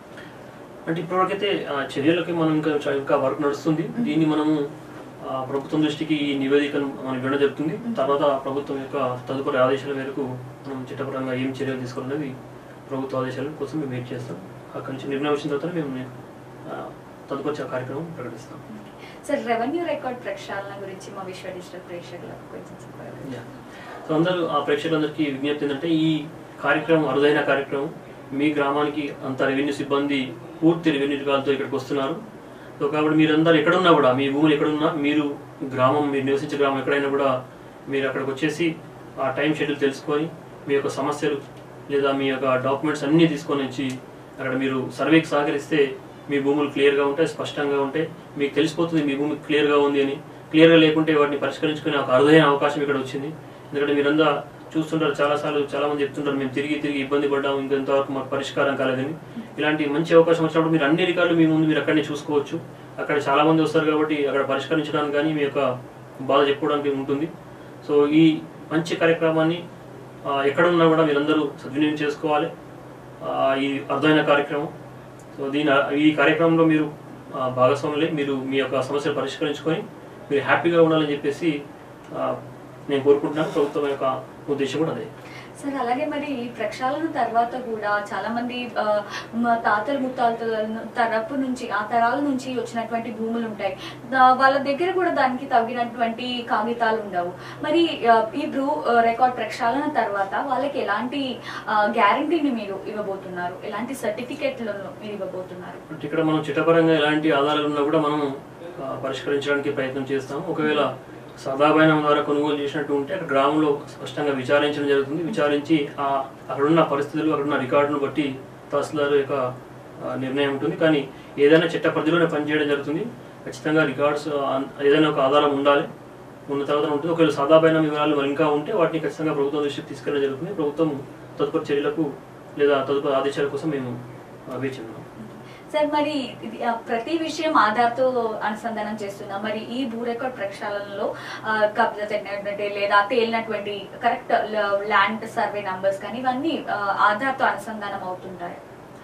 అంటే ఇప్పటివరకైతే ఆ, చర్యలకి మనం ఇంకా చ- ఇంకా వర్క్ నడుస్తుంది దీన్ని మనము ఆ, ప్రభుత్వం దృష్టికి ఈ నివేదికను మనం ఇవ్వడం జరుగుతుంది తర్వాత ప్రభుత్వం యొక్క తదుపరి ఆదేశాల మేరకు మనం చట్టపరంగా ఏం చర్యలు తీసుకోవాలనేది ప్రభుత్వ ఆదేశాల కోసం మేము వెయిట్ చేస్తాం అక్కడి నుంచి నిర్ణయం వచ్చిన తర్వాత మేము ఆ, తదుపరి ఆ కార్యక్రమం ప్రకటిస్తాం సార్ రెవెన్యూ రికార్డ్ ప్రక్షాళన గురించి మా విశ్వ డిజిటల్ ప్రేక్షకులకు కొంచెం చెప్పగలరా? Yeah. సో అందరూ ఆ ప్రేక్షకులందరికీ విజ్ఞప్తి ఏంటంటే ఈ కార్యక్రమం అరుదైన కార్యక్రమం మీ గ్రామానికి అంత రెవెన్యూ సిబ్బంది పూర్తి రెవెన్యూ అధికారులతో ఇక్కడికి వస్తున్నారు సో కాబట్టి మీరందరూ ఎక్కడున్నా కూడా మీ భూములు ఎక్కడున్నా మీరు గ్రామం మీరు నివసించే గ్రామం ఎక్కడైనా కూడా మీరు అక్కడికి వచ్చేసి ఆ టైం షెడ్యూల్ తెలుసుకొని మీ యొక్క సమస్యలు లేదా మీ యొక్క డాక్యుమెంట్స్ అన్నీ తీసుకొని వచ్చి అక్కడ మీరు సర్వేకి సహకరిస్తే మీ భూములు క్లియర్గా ఉంటాయి స్పష్టంగా ఉంటాయి మీకు తెలిసిపోతుంది మీ భూమి క్లియర్గా ఉంది అని క్లియర్గా లేకుంటే వాటిని పరిష్కరించుకునే ఒక అరుదైన అవకాశం ఇక్కడ వచ్చింది ఎందుకంటే మీరంతా చూస్తుంటారు చాలాసార్లు చాలా మంది చెప్తుంటారు మేము తిరిగి తిరిగి ఇబ్బంది పడ్డాము ఇంకెంతవరకు మాకు పరిష్కారం కాలేదని ఇలాంటి మంచి అవకాశం వచ్చినప్పుడు మీరు అన్ని రికార్డులు మీ ముందు మీరు అక్కడనే చూసుకోవచ్చు అక్కడ చాలా మంది వస్తారు కాబట్టి అక్కడ పరిష్కరించడానికి కానీ మీ యొక్క బాధ చెప్పుకోవడానికి ఉంటుంది సో ఈ మంచి కార్యక్రమాన్ని ఆ, ఎక్కడున్నా కూడా మీరందరూ సద్వినియోగం చేసుకోవాలి ఆ, ఈ అర్థమైన కార్యక్రమం సో దీని ఈ కార్యక్రమంలో మీరు ఆ, భాగస్వాములై మీరు మీ యొక్క సమస్యలు పరిష్కరించుకొని మీరు హ్యాపీగా ఉండాలని చెప్పేసి ఆ, నేను కోరుకుంటున్నాను ప్రభుత్వం యొక్క ఉద్దేశం కూడా అదే సార్ అలాగే మరి ఈ ప్రక్షాళన తర్వాత కూడా చాలా మంది ఆ, మా తాతల ముత్తాతల తరపు నుంచి ఆ తరాల నుంచి వచ్చినటువంటి భూములు ఉంటాయి దా- వాళ్ళ దగ్గర కూడా దానికి తగినటువంటి కాగితాలు ఉండవు మరి ఆ, ఈ భూ ఆ, రికార్డ్ ప్రక్షాళన తర్వాత వాళ్ళకి ఎలాంటి గ్యారంటీని మీరు ఇవ్వబోతున్నారు ఎలాంటి సర్టిఫికెట్లను మీరు ఇవ్వబోతున్నారు అంటే ఇక్కడ మనం చట్టపరంగా ఎలాంటి ఆధారాలు ఉన్నా కూడా మనం ఆ, పరిష్కరించడానికి ప్రయత్నం చేస్తాం ఒకవేళ సదాబైనం ద్వారా కొనుగోలు చేసినట్టు ఉంటే అక్కడ గ్రామంలో స్పష్టంగా విచారించడం జరుగుతుంది విచారించి ఆ అక్కడున్న పరిస్థితులు అక్కడున్న రికార్డును బట్టి తహసీల్దార్ యొక్క ఆ, నిర్ణయం ఉంటుంది కానీ ఏదైనా చట్ట పరిధిలోనే పనిచేయడం జరుగుతుంది ఖచ్చితంగా రికార్డ్స్ ఆ, ఏదైనా ఒక ఆధారం ఉండాలి ఉన్న తర్వాత ఉంటుంది ఒకవేళ సాదాబైన వివరాలు మరి ఇంకా ఉంటే వాటిని ఖచ్చితంగా ప్రభుత్వం దృష్టికి తీసుకెళ్ళడం జరుగుతుంది ప్రభుత్వం తదుపరి చర్యలకు లేదా తదుపరి ఆదేశాల కోసం మేము ఆ, వేచి ఉన్నాం సార్ మరి ఇది ఆ, ప్రతి విషయం ఆధార్తో అనుసంధానం చేస్తున్నాం మరి ఈ భూ రికార్డ్ ప్రక్షాళనలో ఆ, కబ్జా జరిగినటువంటి లేదా తేలినటువంటి కరెక్ట్ ల్యాండ్ సర్వే నంబర్స్ కానీ ఇవన్నీ ఆ, ఆధార్తో అనుసంధానం అవుతుంటాయి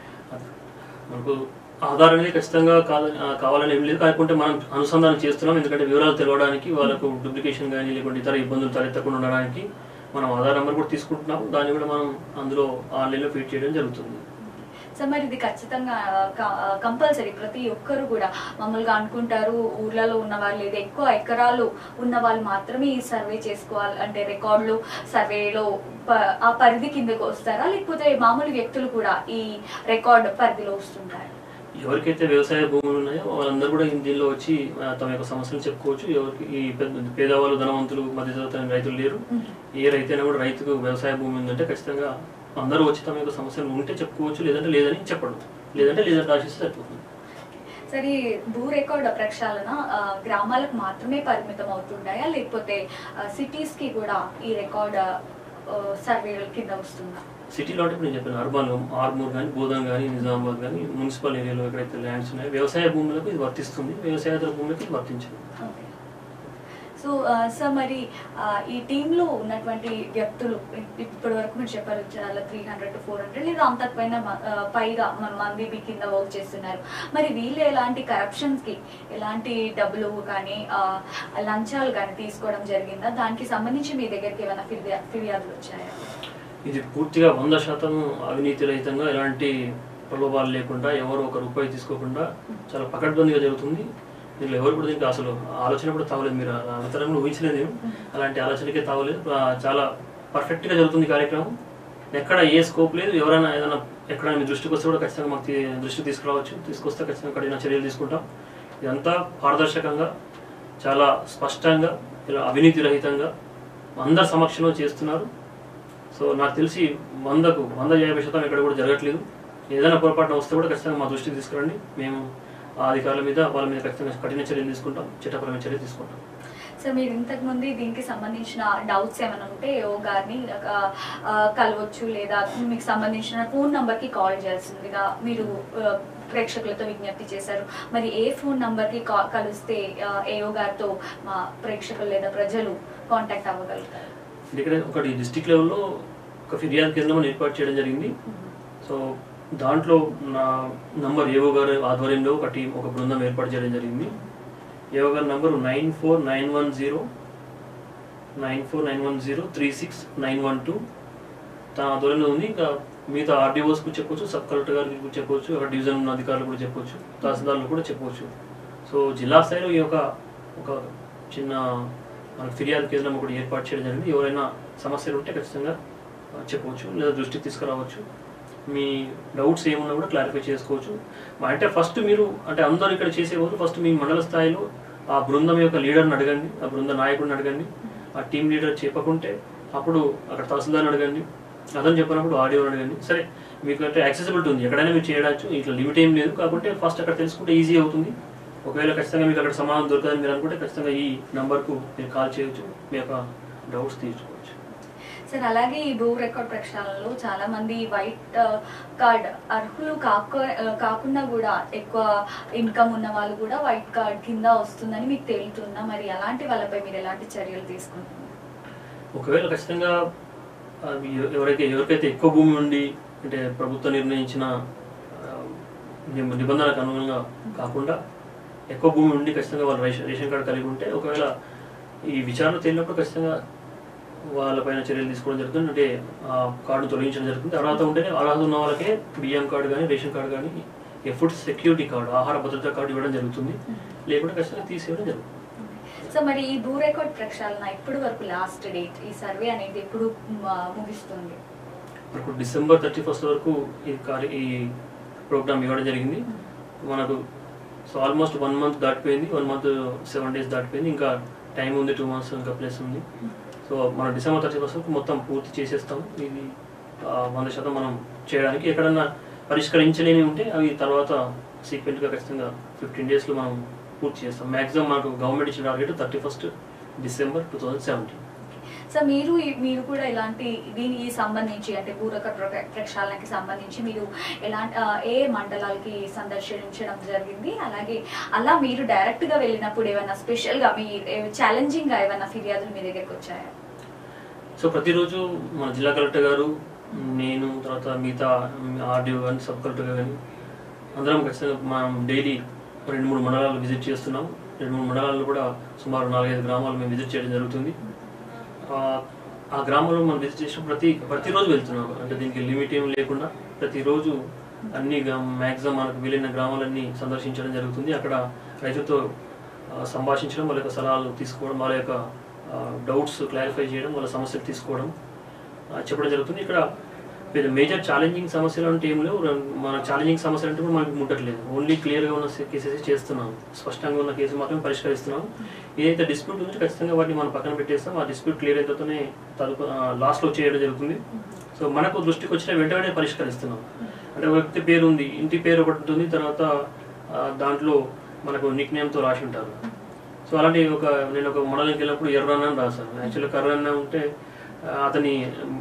మనకు ఆధార్ అనేది ఖచ్చితంగా కాదని ఆ, కావాలని ఏం లేదు కాకుంటే మనం అనుసంధానం చేస్తున్నాం ఎందుకంటే వివరాలు తెలవడానికి వాళ్ళకు డూప్లికేషన్ కానీ లేకుంటే ఇతర ఇబ్బందులు తలెత్తకుండా ఉండడానికి మనం ఆధార్ నెంబర్ కూడా తీసుకుంటున్నాం దాన్ని కూడా మనం అందులో ఆన్లైన్లో ఫీడ్ చేయడం జరుగుతుంది సార్ మరి ఇది ఖచ్చితంగా కంపల్సరీ ప్రతి ఒక్కరు కూడా మామూలుగా అనుకుంటారు ఊర్లలో ఉన్నవారు లేదా ఎక్కువ ఎకరాలు ఉన్న వాళ్ళు మాత్రమే ఈ సర్వే చేసుకోవాలి అంటే రికార్డులు సర్వేలో ప- ఆ పరిధి కిందకు వస్తారా లేకపోతే మామూలు వ్యక్తులు కూడా ఈ రికార్డ్ పరిధిలో వస్తుంటారు ఎవరికైతే వ్యవసాయ భూములు ఉన్నాయో వాళ్ళందరూ కూడా దీనిలో వచ్చి ఆ, తమ యొక్క సమస్యలు చెప్పుకోవచ్చు ఎవరికి ఈ పెద్ద పేదవాళ్ళు ధనవంతులు మధ్యతరగతి రైతులు లేరు ఏ రైతైనా కూడా రైతుకు వ్యవసాయ భూమి ఉందంటే ఖచ్చితంగా అందరూ వచ్చి తమ యొక్క సమస్యలు ఉంటే చెప్పుకోవచ్చు లేదంటే లేదని చెప్పడం లేదంటే లేదంటే ఆశిస్తే సరిపోతుంది సరే భూ రికార్డ్ ప్రక్షాళన ఆ, గ్రామాలకు మాత్రమే పరిమితం అవుతుంటాయా లేకపోతే సిటీస్ కి కూడా ఈ రికార్డ్ సర్వేల కింద వస్తుందా సిటీలో అంటే ఇప్పుడు నేను చెప్పాను అర్బన్ ఆర్మూర్ కానీ బోధన్ కానీ నిజామాబాద్ కానీ మున్సిపల్ ఏరియాలో ఎక్కడైతే ల్యాండ్స్ ఉన్నాయో వ్యవసాయ భూములకు ఇది వర్తిస్తుంది వ్యవసాయేతర భూములకు ఇది వర్తించదు ఓకే సో సార్ మరి ఆ, ఈ టీంలో ఉన్నటువంటి వ్యక్తులు ఇప్పటి వరకు మీరు చెప్పారు చాలా three hundred to four hundred లేదా అంత పైన మ- ఆ, పైగా మన మంది మీ కింద వర్క్ చేస్తున్నారు మరి వీళ్ళు ఎలాంటి corruptions కి ఎలాంటి డబ్బులు కానీ ఆ, లంచాలు కానీ తీసుకోవడం జరిగిందా దానికి సంబంధించి మీ దగ్గరికి ఏమైనా ఫిర్యా ఫిర్యాదులు వచ్చాయా ఇది పూర్తిగా వంద శాతం అవినీతి రహితంగా ఎలాంటి ప్రలోభాలు లేకుండా ఎవరు ఒక రూపాయి తీసుకోకుండా చాలా పకడ్బందీగా జరుగుతుంది దీనిలో ఎవరు కూడా దీనికి అసలు ఆలోచన కూడా తావలేదు మీరు అవతరంలో ఊహించలేదు నేను అలాంటి ఆలోచనకే తావలేదు ఆ, చాలా పర్ఫెక్ట్గా జరుగుతుంది ఈ కార్యక్రమం ఎక్కడ ఏ స్కోప్ లేదు ఎవరైనా ఏదైనా ఎక్కడైనా మీ దృష్టికి వస్తే కూడా ఖచ్చితంగా మాకు తీ- దృష్టికి తీసుకురావచ్చు తీసుకొస్తే ఖచ్చితంగా కఠిన చర్యలు తీసుకుంటాం ఇదంతా పారదర్శకంగా చాలా స్పష్టంగా ఇలా అవినీతి రహితంగా అందరి సమక్షంలో చేస్తున్నారు సో నాకు తెలిసి వందకు వంద యాభై శాతం ఎక్కడ కూడా జరగట్లేదు ఏదైనా పొరపాటున వస్తే కూడా ఖచ్చితంగా మా దృష్టికి తీసుకురండి మేము ఆ అధికారుల మీద వాళ్ళ మీద ఖచ్చితంగా కఠిన చర్యలు తీసుకుంటాం చట్టపరమైన చర్యలు తీసుకుంటాం సో మీరు ఇంతకు ముందు దీనికి సంబంధించిన డౌట్స్ ఏమైనా ఉంటే ఓ గారిని ఆ, ఆ, కలవచ్చు లేదా మీకు సంబంధించిన ఫోన్ నంబర్ కి కాల్ చేయాల్సిందిగా మీరు ఆ, ప్రేక్షకులతో విజ్ఞప్తి చేశారు మరి ఏ ఫోన్ నంబర్ కి కా- కలిస్తే ఆ, ఏఓ గారితో మా ప్రేక్షకులు లేదా ప్రజలు కాంటాక్ట్ అవ్వగలుగుతారు ఇక్కడ ఒకటి డిస్టిక్ లెవెల్లో ఒక ఫిర్యాదు కేంద్రం ఏర్పాటు చేయడం జరిగింది సో దాంట్లో నా నంబర్ ఏవో గారి ఆధ్వర్యంలో ఒక టీం ఒక బృందం ఏర్పాటు చేయడం జరిగింది ఏవో గారి number nine four nine one zero nine four nine one zero three six nine one two తన ఆధ్వర్యంలో ఉంది ఇంకా మిగతా ఆర్డీఓస్కు చెప్పొచ్చు సబ్ కలెక్టర్ గారికి కూడా చెప్పొచ్చు అక్కడ డివిజన్ ఉన్న అధికారులు కూడా చెప్పొచ్చు తహసీల్దార్లు కూడా చెప్పొచ్చు సో జిల్లా స్థాయిలో ఈ యొక్క ఒక చిన్న మనకు ఫిర్యాదు కేంద్రం ఒకటి ఏర్పాటు చేయడం జరిగింది ఎవరైనా సమస్యలు ఉంటే ఖచ్చితంగా ఆ, చెప్పవచ్చు లేదా దృష్టికి తీసుకురావచ్చు మీ డౌట్స్ ఏమున్నా కూడా క్లారిఫై చేసుకోవచ్చు మా- అంటే ఫస్ట్ మీరు అంటే అందరూ ఇక్కడ చేసే రోజు ఫస్ట్ మీ మండల స్థాయిలో ఆ బృందం యొక్క లీడర్ని అడగండి ఆ బృంద నాయకుడిని అడగండి ఆ టీం లీడర్ చెప్పకుంటే అప్పుడు అక్కడ తహసీల్దార్ని అడగండి అతను చెప్పినప్పుడు ఆడియో అడగండి సరే మీకు అంటే యాక్సెసిబిలిటీ ఉంది ఎక్కడైనా మీరు చేయవచ్చు ఇట్లా లిమిట్ ఏం లేదు కాబట్టి ఫస్ట్ అక్కడ తెలుసుకుంటే ఈజీ అవుతుంది ఒకవేళ ఖచ్చితంగా మీకు అక్కడ సమాధానం దొరకదని మీరు అనుకుంటే ఖచ్చితంగా ఈ నంబర్కు మీరు కాల్ చేయొచ్చు మీ యొక్క డౌట్స్ తీర్చుకోవచ్చు సార్ అలాగే ఈ భూ రికార్డ్ ప్రక్షాళనలో చాలా మంది వైట్ ఆ, కార్డ్ అర్హులు కాక ఆ, కాకుండా కూడా ఎక్కువ ఇన్కమ్ ఉన్న వాళ్ళు కూడా వైట్ కార్డ్ కింద వస్తుందని మీకు తేలుతున్నా మరి అలాంటి వాళ్ళపై మీరు ఎలాంటి చర్యలు తీసుకుంటున్నారు ఒకవేళ ఖచ్చితంగా అవి ఎవ- ఎవరైతే ఎవరికైతే ఎక్కువ భూమి ఉండి అంటే ప్రభుత్వం నిర్ణయించిన ఆ, నిబ- నిబంధనలకు అనుగుణంగా కాకుండా ఎక్కువ భూమి ఉండి ఖచ్చితంగా వాళ్ళు రేషన్ రేషన్ కార్డు కలిగి ఉంటే ఒకవేళ ఈ విచారణ తేలినప్పుడు ఖచ్చితంగా వాళ్ళపైన చర్యలు తీసుకోవడం జరుగుతుంది అంటే ఆ కార్డు తొలగించడం జరుగుతుంది అర్హత ఉంటేనే అర్హత ఉన్న వాళ్ళకే బియ్యం కార్డు కానీ రేషన్ కార్డు కానీ ఏ ఫుడ్ సెక్యూరిటీ కార్డు ఆహార భద్రతా కార్డు ఇవ్వడం జరుగుతుంది లేకుంటే ఖచ్చితంగా తీసేయడం జరుగుతుంది సో మరి ఈ భూ రికార్డ్ ప్రక్షాళన ఇప్పటి వరకు లాస్ట్ డేట్ ఈ సర్వే అనేది ఎప్పుడు మ- ముగిస్తుంది మనకు డిసెంబర్ థర్టీ ఫస్ట్ వరకు ఈ కార్య ఈ ప్రోగ్రామ్ ఇవ్వడం జరిగింది మనకు సో ఆల్మోస్ట్ వన్ మంత్ దాటిపోయింది వన్ మంత్ సెవెన్ డేస్ దాటిపోయింది ఇంకా టైం ఉంది టూ మంత్స్ ఇంకా ప్లస్ ఉంది సో మనం డిసెంబర్ థర్టీ ఫస్ట్ వరకు మొత్తం పూర్తి చేసేస్తాం ఇది ఆ, వంద శాతం మనం చేయడానికి ఎక్కడన్నా పరిష్కరించలేని ఉంటే అవి తర్వాత సీక్వెంట్గా ఖచ్చితంగా ఫిఫ్టీన్ డేస్లో మనం పూర్తి చేస్తాం మ్యాక్సిమం మనకు గవర్నమెంట్ ఇచ్చిన target thirty first December two thousand seventeen so మీరు ఈ- మీరు కూడా ఇలాంటి దీనికి సంబంధించి అంటే పూరక ప్ర- ప్రక్షాళనకి సంబంధించి మీరు ఎలాంటి ఆ, ఏ మండలాలకి సందర్శించడం జరిగింది అలాగే అలా మీరు డైరెక్ట్ గా వెళ్ళినప్పుడు ఏమైనా స్పెషల్ గా మీ ఛాలెంజింగ్ గా ఏమైనా ఫిర్యాదులు మీ దగ్గరికి వచ్చాయా సో ప్రతిరోజు మన జిల్లా కలెక్టర్ గారు నేను తర్వాత మిగతా ఆర్డీఓ కానీ సబ్ కలెక్టర్ కానీ అందరం ఖచ్చితంగా మనం డైలీ రెండు మూడు మండలాలు విజిట్ చేస్తున్నాం రెండు మూడు మండలాల్లో కూడా సుమారు నాలుగైదు గ్రామాలు మేము విజిట్ చేయడం జరుగుతుంది ఆ, ఆ గ్రామంలో మనం విజిట్ చేసిన ప్రతి ప్రతిరోజు వెళ్తున్నాం అంటే దీనికి లిమిట్ ఏం లేకుండా ప్రతిరోజు అన్ని మ్యాక్సిమం మనకు వీలైన గ్రామాలన్నీ సందర్శించడం జరుగుతుంది అక్కడ రైతులతో ఆ, సంభాషించడం వాళ్ళ యొక్క సలహాలు తీసుకోవడం వాళ్ళ యొక్క డౌట్స్ క్లారిఫై చేయడం వాళ్ళ సమస్యలు తీసుకోవడం ఆ, చెప్పడం జరుగుతుంది ఇక్కడ మేజర్ ఛాలెంజింగ్ సమస్యలు అంటే ఏం లేవు రన్- మన ఛాలెంజింగ్ సమస్యలు అంటే కూడా మనకు ముట్టట్లేదు ఓన్లీ క్లియర్గా ఉన్న కేసెస్ చేస్తున్నాం స్పష్టంగా ఉన్న కేసు మాత్రం పరిష్కరిస్తున్నాం ఏదైతే డిస్ప్యూట్ ఉందో ఖచ్చితంగా వాటిని మనం పక్కన పెట్టేస్తాం ఆ డిస్ప్యూట్ క్లియర్ అయితేనే తదుపు లాస్ట్లో చేయడం జరుగుతుంది సో మనకు దృష్టికి వచ్చిన వెంటనే పరిష్కరిస్తున్నాం అంటే ఒక వ్యక్తి పేరు ఉంది ఇంటి పేరు ఒకటి ఉంటుంది తర్వాత ఆ, దాంట్లో మనకు నిక్ నేమ్తో రాసి ఉంటారు సో అలాంటి ఒక నేను ఒక మండలంకి వెళ్ళినప్పుడు ఎర్రన్న అని రాశాను యాక్చువల్గా కర్రన్న ఉంటే ఆ, అతని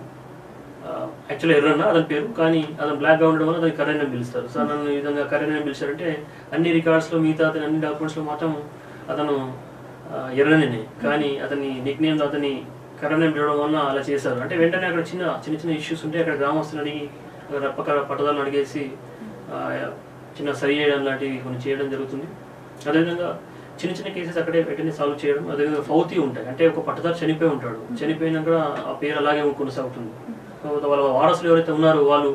యాక్చువల్లీ ఎర్రన్న అతని పేరు కానీ అతను బ్లాక్గా ఉండడం వల్ల అతని కరెన్ అని పిలుస్తారు సో నన్ను ఈ విధంగా కరెన్ అని పిలిచారంటే అన్ని రికార్డ్స్లో మిగతా అతని అన్ని డాక్యుమెంట్స్లో మాత్రం అతను ఆ, ఎర్రనేనే కానీ అతని నిక్ నేమ్ అతని కరెంట్ నేమ్ ఇవ్వడం వలన అలా చేశారు అంటే వెంటనే అక్కడ చిన్న చిన్న చిన్న ఇష్యూస్ ఉంటే అక్కడ గ్రామస్తులు అడిగి అక్కడ పక్క పట్టదాలను అడిగేసి ఆ, చిన్న సరి చేయడం లాంటివి కొన్ని చేయడం జరుగుతుంది అదేవిధంగా చిన్న చిన్న కేసెస్ అక్కడే వెంటనే సాల్వ్ చేయడం అదేవిధంగా ఫౌతి ఉంటాయి అంటే ఒక పట్టదారు చనిపోయి ఉంటాడు చనిపోయినాక ఆ పేరు అలాగే కొనసాగుతుంది సో వాళ్ళ వారసులు ఎవరైతే ఉన్నారో వాళ్ళు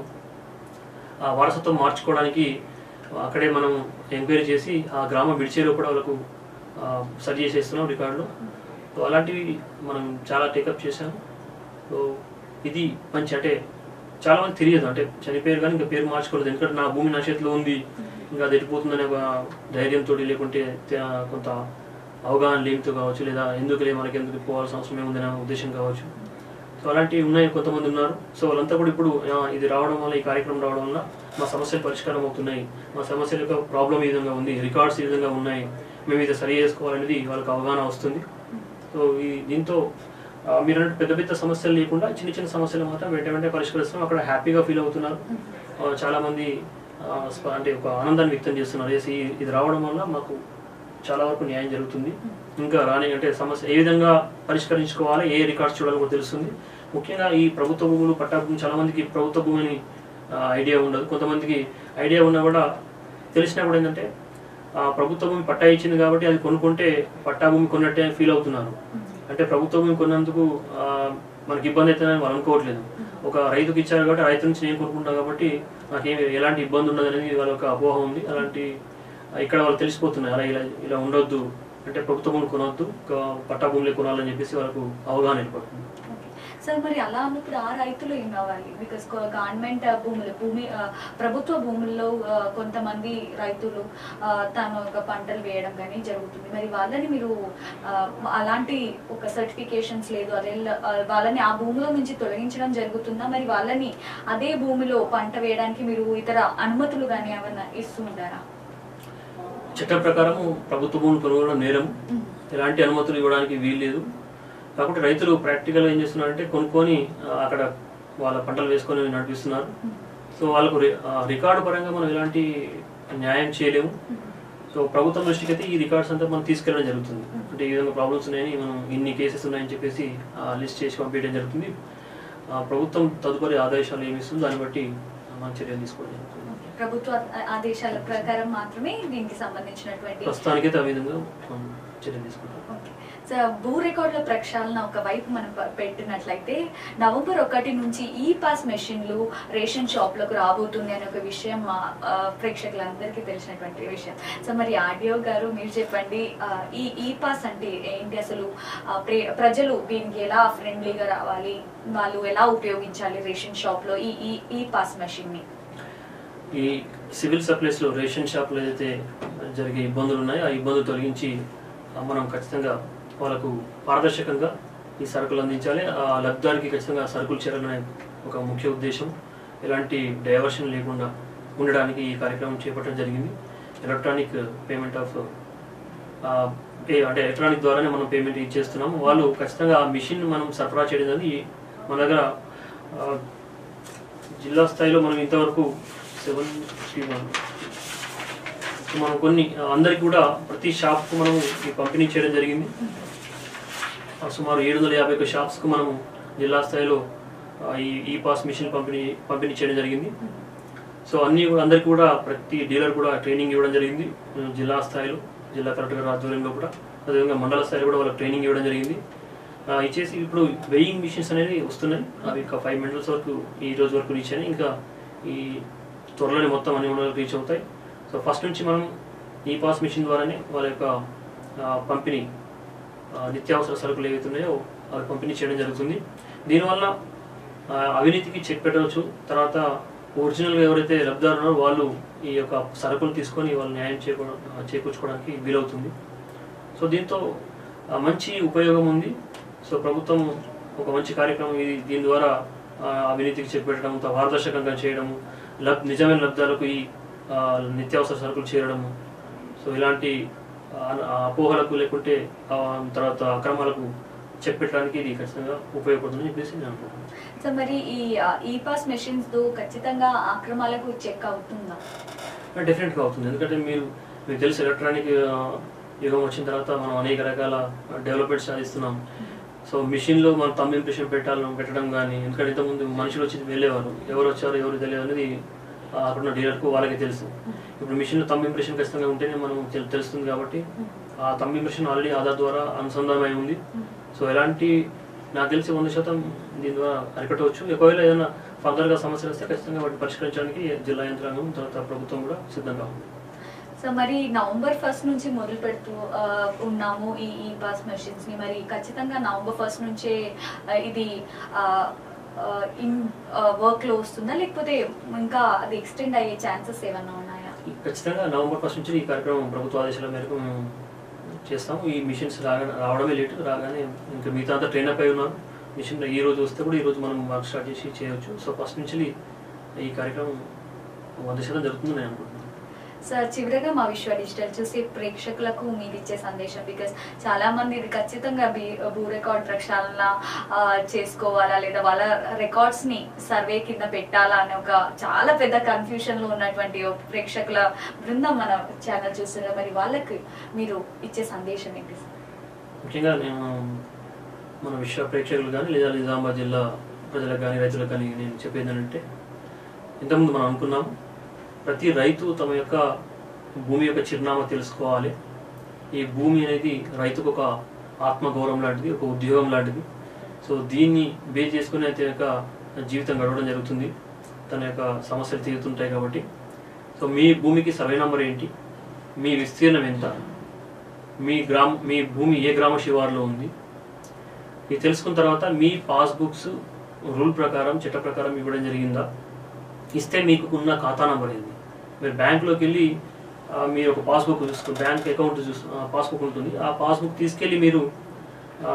ఆ వారసత్వం మార్చుకోవడానికి అక్కడే మనం ఎంక్వైరీ చేసి ఆ గ్రామం విడిచే లోపల వాళ్ళకు ఆ, సరి చేసేస్తున్నాం రికార్డులు సో అలాంటివి మనం చాలా టేకప్ చేశాము సో ఇది మంచి అంటే చాలా మంది తెలియదు అంటే చనిపోయారు కానీ ఇంకా పేరు మార్చుకోలేదు ఎందుకంటే నా భూమి నా చేతిలో ఉంది ఇంకా అది ఎడిపోతుందనే ఒక ధైర్యంతో లేకుంటే తే- కొంత అవగాహన లేమితో కావచ్చు లేదా ఎందుకులే మనకి ఎందుకు పోవాల్సిన అవసరం ఏముందనే ఉద్దేశం కావచ్చు సో అలాంటివి ఉన్నాయి కొంతమంది ఉన్నారు సో వాళ్ళంతా కూడా ఇప్పుడు ఆ, ఇది రావడం వల్ల ఈ కార్యక్రమం రావడం వల్ల మా సమస్యలు పరిష్కారం అవుతున్నాయి మా సమస్యల యొక్క ప్రాబ్లం ఈ విధంగా ఉంది రికార్డ్స్ ఈ విధంగా ఉన్నాయి మేము ఇది సరి చేసుకోవాలనేది వాళ్ళకి అవగాహన వస్తుంది సో ఈ దీంతో ఆ, మీరు అన్నట్టు పెద్ద పెద్ద సమస్యలు లేకుండా చిన్న చిన్న సమస్యలు మాత్రం వెంట వెంటనే పరిష్కరిస్తున్నాం అక్కడ హ్యాపీగా ఫీల్ అవుతున్నారు ఆ, చాలా మంది ఆ, స్ప- అంటే ఒక ఆనందాన్ని వ్యక్తం చేస్తున్నారు "ఎస్, ఈ- ఇది రావడం వల్ల మాకు చాలా వరకు న్యాయం జరుగుతుంది ఇంకా రాని అంటే సమస్య ఏ విధంగా పరిష్కరించుకోవాలి ఏ రికార్డ్స్ చూడాలో కూడా తెలుస్తుంది ముఖ్యంగా ఈ ప్రభుత్వ భూములు పట్టా భూమి చాలా మందికి ప్రభుత్వ భూమిని ఐడియా ఉండదు కొంతమందికి ఐడియా ఉన్నా కూడా తెలిసినా కూడా ఏంటంటే ఆ ప్రభుత్వ భూమి పట్టా ఇచ్చింది కాబట్టి అది కొనుక్కుంటే పట్టా భూమి కొన్నట్టే ఫీల్ అవుతున్నారు అంటే ప్రభుత్వ భూమి కొన్నందుకు ఆ, మనకి ఇబ్బంది అవుతుందని వాళ్ళు అనుకోవట్లేదు ఒక రైతుకి ఇచ్చారు కాబట్టి రైతు నుంచి నేను కొనుక్కుంటాను కాబట్టి నాకేమి ఎలాంటి ఇబ్బంది ఉండదు అనేది వాళ్ళ ఒక అపోహ ఉంది అలాంటి ఆ, ఇక్కడ వాళ్ళు తెలిసిపోతున్నాయి అలా ఇలా ఇలా ఉండొద్దు అంటే ప్రభుత్వ భూములు కొనవద్దు ఒక పట్టా భూములే కొనాలని చెప్పేసి వాళ్ళకు అవగాహన ఏర్పడుతుంది సార్ మరి అలా అన్నప్పుడు ఆ రైతులు ఏం కావాలి బికాస్ గవర్నమెంట్ భూములు భూమి ఆ, ప్రభుత్వ భూముల్లో ఆ, కొంతమంది రైతులు ఆ, తమ ఒక పంటలు వేయడం కానీ జరుగుతుంది మరి వాళ్ళని మీరు ఆ, అలాంటి ఒక సర్టిఫికేషన్స్ లేదు అదే ఆ, వాళ్ళని ఆ భూమిలో నుంచి తొలగించడం జరుగుతుందా మరి వాళ్ళని అదే భూమిలో పంట వేయడానికి మీరు ఇతర అనుమతులు కానీ ఏమన్నా ఇస్తుంటారా చట్టం ప్రకారం ప్రభుత్వ భూములు కొనుగోలు నేరం ఎలాంటి అనుమతులు ఇవ్వడానికి వీల్లేదు కాబట్టి రైతులు ప్రాక్టికల్గా ఏం చేస్తున్నారంటే కొనుక్కొని ఆ, అక్కడ వాళ్ళ పంటలు వేసుకొని నడిపిస్తున్నారు సో వాళ్ళకు రి- ఆ, రికార్డు పరంగా మనం ఎలాంటి న్యాయం చేయలేము సో ప్రభుత్వం దృష్టికి అయితే ఈ రికార్డ్స్ అంతా మనం తీసుకెళ్ళడం జరుగుతుంది అంటే ఈ విధంగా ప్రాబ్లమ్స్ ఉన్నాయని మనం ఇన్ని కేసెస్ ఉన్నాయని చెప్పేసి లిస్ట్ చేసి పంపించడం జరుగుతుంది ఆ, ప్రభుత్వం తదుపరి ఆదేశాలు ఏమి ఇస్తుందో దాన్ని బట్టి మనం చర్యలు తీసుకోవడం జరుగుతుంది ప్రభుత్వ ఆ- ఆదేశాల ప్రకారం మాత్రమే దీనికి సంబంధించినటువంటి ప్రస్తుతానికైతే ఆ విధంగా మనం చర్యలు తీసుకుంటాం ఓకే. సో భూ రికార్డుల ప్రక్షాళన ఒక వైపు మనం ప- పెట్టినట్లయితే నవంబర్ ఒకటి నుంచి ఈ పాస్ మెషిన్లు రేషన్ షాప్లకు రాబోతుంది అనే ఒక విషయం మా ఆ, ప్రేక్షకులందరికీ తెలిసినటువంటి విషయం సో మరి ఆడియో గారు మీరు చెప్పండి ఆ, ఈ ఈ పాస్ అంటే ఏంటి అసలు ఆ, ప్రే- ప్రజలు దీనికి ఎలా ఫ్రెండ్లీగా రావాలి వాళ్ళు ఎలా ఉపయోగించాలి రేషన్ షాప్లో ఈ ఈ ఈ పాస్ మెషిన్ని ఈ సివిల్ సప్లైస్ లో రేషన్ షాప్లో ఏదైతే జరిగే ఇబ్బందులు ఉన్నాయో ఆ ఇబ్బందులు తొలగించి ఆ, మనం ఖచ్చితంగా వాళ్ళకు పారదర్శకంగా ఈ సరుకులు అందించాలి ఆ లబ్ధానికి ఖచ్చితంగా సరుకులు చేరాలనే ఒక ముఖ్య ఉద్దేశం ఎలాంటి డైవర్షన్ లేకుండా ఉండడానికి ఈ కార్యక్రమం చేపట్టడం జరిగింది ఎలక్ట్రానిక్ పేమెంట్ ఆఫ్ పే అంటే ఎలక్ట్రానిక్ ద్వారానే మనం పేమెంట్ ఇచ్చేస్తున్నాము వాళ్ళు ఖచ్చితంగా ఆ మిషన్ మనం సరఫరా చేయడం అనేది మన దగ్గర ఆ, జిల్లా స్థాయిలో మనం ఇంతవరకు సెవెన్ ఫిఫ్టీ వన్ మనం కొన్ని అందరికి కూడా ప్రతి షాప్కు మనం ఈ పంపిణీ చేయడం జరిగింది ఆ, సుమారు ఏడు వందల యాభై ఒక్క షాప్స్కు మనం జిల్లా స్థాయిలో ఆ, ఈ ఈ పాస్ మిషన్ పంపిణీ పంపిణీ చేయడం జరిగింది సో అన్ని కూడా అందరికి కూడా ప్రతి డీలర్ కూడా ట్రైనింగ్ ఇవ్వడం జరిగింది ఆ, జిల్లా స్థాయిలో జిల్లా కలెక్టర్ గారి ఆధ్వర్యంలో కూడా అదేవిధంగా మండల స్థాయిలో కూడా వాళ్ళకి ట్రైనింగ్ ఇవ్వడం జరిగింది ఆ, ఇచ్చేసి ఇప్పుడు వెయింగ్ మిషన్స్ అనేవి వస్తున్నాయి అవి ఇంకా ఫైవ్ మినిట్స్ వరకు ఈ రోజు వరకు రీచ్ అయినాయి ఇంకా ఈ త్వరలోనే మొత్తం అన్ని మండలాలకు రీచ్ అవుతాయి సో ఫస్ట్ నుంచి మనం ఈ పాస్ మిషన్ ద్వారానే వాళ్ళ యొక్క ఆ, పంపిణీ ఆ, నిత్యావసర సరుకులు ఏవైతే ఉన్నాయో అవి పంపిణీ చేయడం జరుగుతుంది దీనివల్ల ఆ, అవినీతికి చెక్ పెట్టవచ్చు తర్వాత ఒరిజినల్గా ఎవరైతే లబ్ధిదారు ఉన్నారో వాళ్ళు ఈ యొక్క సరుకులు తీసుకొని వాళ్ళు న్యాయం చేకూ చేకూర్చుకోవడానికి వీలవుతుంది సో దీంతో ఆ, మంచి ఉపయోగం ఉంది సో ప్రభుత్వం ఒక మంచి కార్యక్రమం ఇది దీని ద్వారా ఆ, అవినీతికి చెక్ పెట్టడం త- పారదర్శకంగా చేయడము లబ్ నిజమైన లబ్ధాలకు ఈ ఆ, నిత్యావసర సరుకులు చేరడము సో ఇలాంటి ఆ, ఆ అపోహలకు లేకుంటే ఆ, తర్వాత అక్రమాలకు చెక్ పెట్టడానికి ఇది ఖచ్చితంగా ఉపయోగపడుతుందని చెప్పేసి నేను అనుకుంటున్నాను సో మరి ఈ ఈ పాస్ మెషిన్స్ తో ఖచ్చితంగా ఆక్రమాలకు చెక్ అవుతుందా డెఫినెట్గా అవుతుంది ఎందుకంటే మీరు మీకు తెలుసు ఎలక్ట్రానిక్ యుగం వచ్చిన తర్వాత మనం అనేక రకాల డెవలప్మెంట్ సాధిస్తున్నాం సో మిషన్లో మనం తమ్ ఇంప్రెషన్ పెట్టాలని పెట్టడం కానీ ఎందుకంటే ఇంతకుముందు మనుషులు వచ్చి వెళ్ళేవారు ఎవరు వచ్చారు ఎవరు తెలియదు అనేది ఆ, అక్కడున్న డీలర్కు వాళ్ళకి తెలుసు ఇప్పుడు మిషన్లో తమ్ ఇంప్రెషన్ ఖచ్చితంగా ఉంటేనే మనం తెలు- తెలుస్తుంది కాబట్టి ఆ తమ్ ఇంప్రెషన్ ఆల్రెడీ ఆధార్ ద్వారా అనుసంధానమై ఉంది సో ఎలాంటి నాకు తెలిసి వంద శాతం దీని ద్వారా అరికట్టవచ్చు ఒకవేళ ఏదైనా ఫర్దర్గా సమస్యలు వస్తే ఖచ్చితంగా వాటిని పరిష్కరించడానికి జిల్లా యంత్రాంగం తర్వాత ప్రభుత్వం కూడా సిద్ధంగా ఉంది సో మరి నవంబర్ ఫస్ట్ నుంచి మొదలు పెడుతూ ఆ, ఉన్నాము ఈ ఈ పాస్ మెషిన్స్ ని మరి ఖచ్చితంగా నవంబర్ ఫస్ట్ నుంచే ఆ, ఇది ఆ, ఆ, ఇన్ వర్క్ లో వస్తుందా లేకపోతే ఇంకా అది ఎక్స్టెండ్ అయ్యే ఛాన్సెస్ ఏమైనా ఉన్నాయా ఖచ్చితంగా నవంబర్ ఫస్ట్ నుంచి ఈ కార్యక్రమం ప్రభుత్వ ఆదేశాల మేరకు మేము చేస్తాము ఈ మిషన్స్ రాగా రావడమే లేటు రాగానే ఇంకా మిగతా అంతా ట్రైన్ అప్ అయి ఉన్నారు మిషన్ ఈ రోజు వస్తే కూడా ఈ రోజు మనం వర్క్ స్టార్ట్ చేసి చేయవచ్చు సో ఫస్ట్ నుంచి ఈ కార్యక్రమం వంద శాతం జరుగుతుందని నేను అనుకుంటున్నాను సార్ చివరగా మా విశ్వ డిజిటల్ చూసి ప్రేక్షకులకు మీరు ఇచ్చే సందేశం బికాస్ చాలా మంది ఇది ఖచ్చితంగా బీ భూ రికార్డ్ ప్రక్షాళన ఆ, చేసుకోవాలా లేదా వాళ్ళ రికార్డ్స్ ని సర్వే కింద పెట్టాలా అనే ఒక చాలా పెద్ద కన్ఫ్యూషన్ లో ఉన్నటువంటి ఓ ప్రేక్షకుల బృందం మన ఛానల్ చూస్తున్నారు మరి వాళ్ళకి మీరు ఇచ్చే సందేశం ఏంటి సార్ ముఖ్యంగా నేను మన విశ్వ ప్రేక్షకులు కానీ లేదా నిజామాబాద్ జిల్లా ప్రజలకు కానీ రైతులకు కానీ నేను చెప్పేది ఏంటంటే ఇంతకుముందు మనం అనుకున్నాం ప్రతి రైతు తమ యొక్క భూమి యొక్క చిరునామా తెలుసుకోవాలి ఈ భూమి అనేది రైతుకు ఒక ఆత్మగౌరవం లాంటిది ఒక ఉద్యోగం లాంటిది సో దీన్ని బేస్ చేసుకుని అయితే యొక్క జీవితం గడవడం జరుగుతుంది తన యొక్క సమస్యలు తీరుతుంటాయి కాబట్టి సో మీ భూమికి సర్వే నంబర్ ఏంటి మీ విస్తీర్ణం ఎంత మీ గ్రామ మీ భూమి ఏ గ్రామ శివారులో ఉంది ఇది తెలుసుకున్న తర్వాత మీ పాస్బుక్స్ రూల్ ప్రకారం చట్ట ప్రకారం ఇవ్వడం జరిగిందా ఇస్తే మీకు ఉన్న ఖాతా నంబర్ ఏంది మీరు బ్యాంకులోకి వెళ్ళి ఆ, మీరు ఒక పాస్బుక్ చూసుకు బ్యాంక్ అకౌంట్ చూసు పాస్బుక్ ఉంటుంది ఆ పాస్బుక్ తీసుకెళ్ళి మీరు ఆ,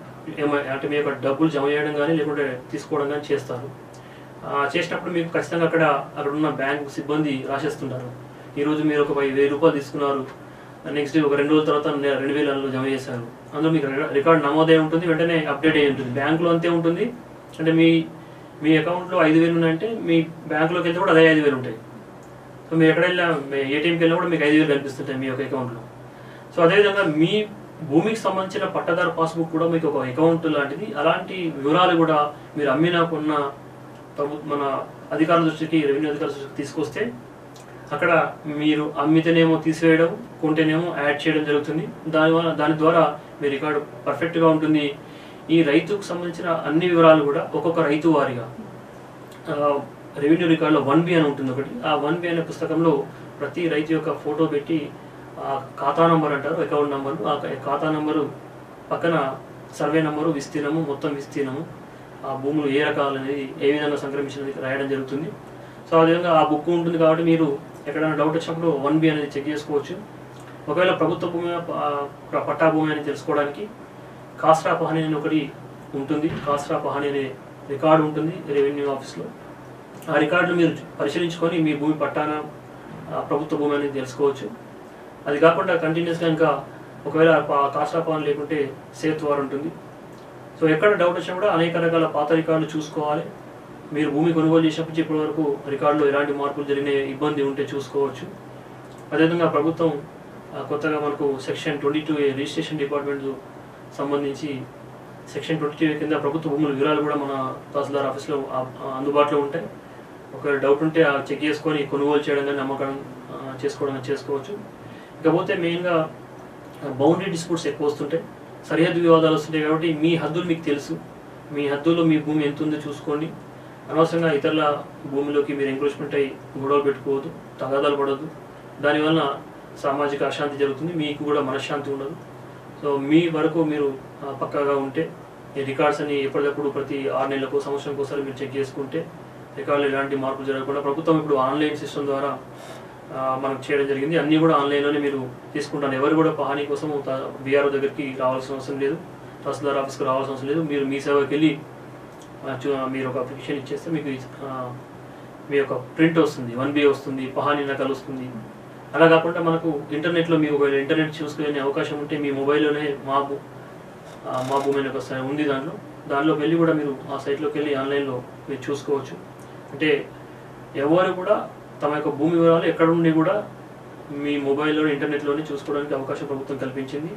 ఏమ- అంటే మీ యొక్క డబ్బులు జమ చేయడం కానీ లేకుంటే తీసుకోవడం కానీ చేస్తారు ఆ, చేసినప్పుడు మీకు ఖచ్చితంగా అక్కడ అక్కడ ఉన్న బ్యాంక్ సిబ్బంది రాసేస్తుంటారు ఈరోజు మీరు ఒక వెయ్యి వెయ్యి రూపాయలు తీసుకున్నారు నెక్స్ట్ ఒక రెండు రోజుల తర్వాత నే- రెండు వేలు అందులో జమ చేశారు అందులో మీకు రికా- రికార్డ్ నమోదై ఉంటుంది వెంటనే అప్డేట్ అయ్యి ఉంటుంది బ్యాంకులో అంతే ఉంటుంది అంటే మీ మీ అకౌంట్లో ఐదు వేలు ఉన్నాయంటే మీ బ్యాంకులోకి వెళ్తే కూడా అదే ఐదు వేలు ఉంటాయి సో మీరు ఎక్కడ వెళ్ళినా ఏటీఎంకి వెళ్ళినా కూడా మీకు ఐదు వేలు కనిపిస్తుంటాయి మీ యొక్క అకౌంట్లో సో అదేవిధంగా మీ భూమికి సంబంధించిన పట్టదారు పాస్బుక్ కూడా మీకు ఒక అకౌంట్ లాంటిది అలాంటి వివరాలు కూడా మీరు అమ్మినా కొన్న ప్రభు మన అధికారుల దృష్టికి రెవెన్యూ అధికారుల దృష్టికి తీసుకొస్తే అక్కడ మీరు అమ్మితేనేమో తీసివేయడం కొంటేనేమో యాడ్ చేయడం జరుగుతుంది దాని వల్ల దాని ద్వారా మీ రికార్డు పర్ఫెక్ట్గా ఉంటుంది ఈ రైతుకు సంబంధించిన అన్ని వివరాలు కూడా ఒక్కొక్క రైతు వారిగా ఆ, రెవెన్యూ రికార్డులో వన్ బి అని ఉంటుంది ఒకటి ఆ వన్ బి అనే పుస్తకంలో ప్రతి రైతు యొక్క ఫోటో పెట్టి ఆ ఖాతా నంబర్ అంటారు అకౌంట్ నంబర్ ఆ ఖాతా నంబరు పక్కన సర్వే నంబరు విస్తీర్ణము మొత్తం విస్తీర్ణము ఆ భూములు ఏ రకాలు అనేది ఏ విధంగా సంక్రమించినది రాయడం జరుగుతుంది సో ఆ విధంగా ఆ బుక్ ఉంటుంది కాబట్టి మీరు ఎక్కడైనా డౌట్ వచ్చినప్పుడు వన్ బి అనేది చెక్ చేసుకోవచ్చు ఒకవేళ ప్రభుత్వ భూమి ఆ, పట్టా భూమి అని తెలుసుకోవడానికి కాస్ట్రా పహని అని ఒకటి ఉంటుంది కాస్ట్రా పహని అనే రికార్డు ఉంటుంది రెవెన్యూ ఆఫీస్లో ఆ రికార్డులు మీరు పరిశీలించుకొని మీ భూమి పట్టాన ఆ, ప్రభుత్వ భూమి అనేది తెలుసుకోవచ్చు అది కాకుండా కంటిన్యూస్గా ఇంకా ఒకవేళ పా- కాస్ట్రా పహన్ లేకుంటే సేత్ వార్ ఉంటుంది సో ఎక్కడ డౌట్ వచ్చినా కూడా అనేక రకాల పాత రికార్డులు చూసుకోవాలి మీరు భూమి కొనుగోలు చేసినప్పటి నుంచి ఇప్పటి వరకు రికార్డులో ఎలాంటి మార్పులు జరిగిన ఇబ్బంది ఉంటే చూసుకోవచ్చు అదేవిధంగా ప్రభుత్వం ఆ, కొత్తగా మనకు section twenty two registration department సంబంధించి సెక్షన్ ట్వంటీ టూ కింద ప్రభుత్వ భూముల వివరాలు కూడా మన తహసీల్దార్ ఆఫీస్లో ఆ- ఆ అందుబాటులో ఉంటాయి ఒకవేళ డౌట్ ఉంటే ఆ చెక్ చేసుకొని కొనుగోలు చేయడం కానీ నమ్మకం ఆ, చేసుకోవడం కానీ చేసుకోవచ్చు ఇకపోతే మెయిన్గా బౌండరీ డిస్ప్యూట్స్ ఎక్కువ వస్తుంటాయి సరిహద్దు వివాదాలు వస్తుంటాయి కాబట్టి మీ హద్దులు మీకు తెలుసు మీ హద్దుల్లో మీ భూమి ఎంత ఉందో చూసుకోండి అనవసరంగా ఇతరుల భూమిలోకి మీరు ఎంక్రోచ్మెంట్ అయ్యి గొడవలు పెట్టుకోవద్దు తగాదాలు పడద్దు దానివల్ల సామాజిక అశాంతి జరుగుతుంది మీకు కూడా మనశ్శాంతి ఉండదు సో మీ వరకు మీరు ఆ, పక్కాగా ఉంటే ఈ రికార్డ్స్ అని ఎప్పటికప్పుడు ప్రతి ఆరు నెలలకు సంవత్సరంకి ఒకసారి మీరు చెక్ చేసుకుంటే రికార్డులు ఎలాంటి మార్పులు జరగకుండా ప్రభుత్వం ఇప్పుడు ఆన్లైన్ సిస్టమ్ ద్వారా ఆ, మనకు చేయడం జరిగింది అన్నీ కూడా ఆన్లైన్లోనే మీరు తీసుకుంటారు ఎవరు కూడా పహానీ కోసం బీఆర్ఓ దగ్గరికి రావాల్సిన అవసరం లేదు తహసీల్దార్ ఆఫీస్కి రావాల్సిన అవసరం లేదు మీరు మీ సేవకి వెళ్ళి ఆ, చూ- మీరు ఒక అప్లికేషన్ ఇచ్చేస్తే మీకు ఆ, మీ యొక్క ప్రింట్ వస్తుంది వన్ బి వస్తుంది పహానీ నకలు వస్తుంది అలా కాకుండా మనకు ఇంటర్నెట్లో మీరు ఒకవేళ ఇంటర్నెట్ చూసుకునే అవకాశం ఉంటే మీ మొబైల్లోనే మా భూ- ఆ, మా భూమి అనే ఒక సై- ఉంది దాంట్లో దానిలోకి వెళ్ళి కూడా మీరు ఆ సైట్లోకి వెళ్ళి ఆన్లైన్లో మీరు చూసుకోవచ్చు అంటే ఎవరు కూడా తమ యొక్క భూమి వివరాలు ఎక్కడ ఉండి కూడా మీ మొబైల్లో ఇంటర్నెట్లోనే చూసుకోవడానికి అవకాశం ప్రభుత్వం కల్పించింది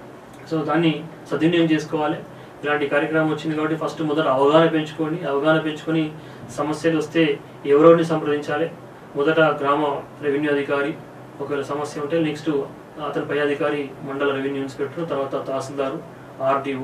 సో దాన్ని సద్వినియోగం చేసుకోవాలి ఇలాంటి కార్యక్రమం వచ్చింది కాబట్టి ఫస్ట్ మొదట అవగాహన పెంచుకొని అవగాహన పెంచుకొని సమస్యలు వస్తే ఎవరెవరిని సంప్రదించాలి మొదట గ్రామ రెవెన్యూ అధికారి ఒకవేళ సమస్య ఉంటే నెక్స్ట్ అతని పై అధికారి మండల రెవెన్యూ ఇన్స్పెక్టర్ తర్వాత తహసీల్దారు ఆర్డీఓ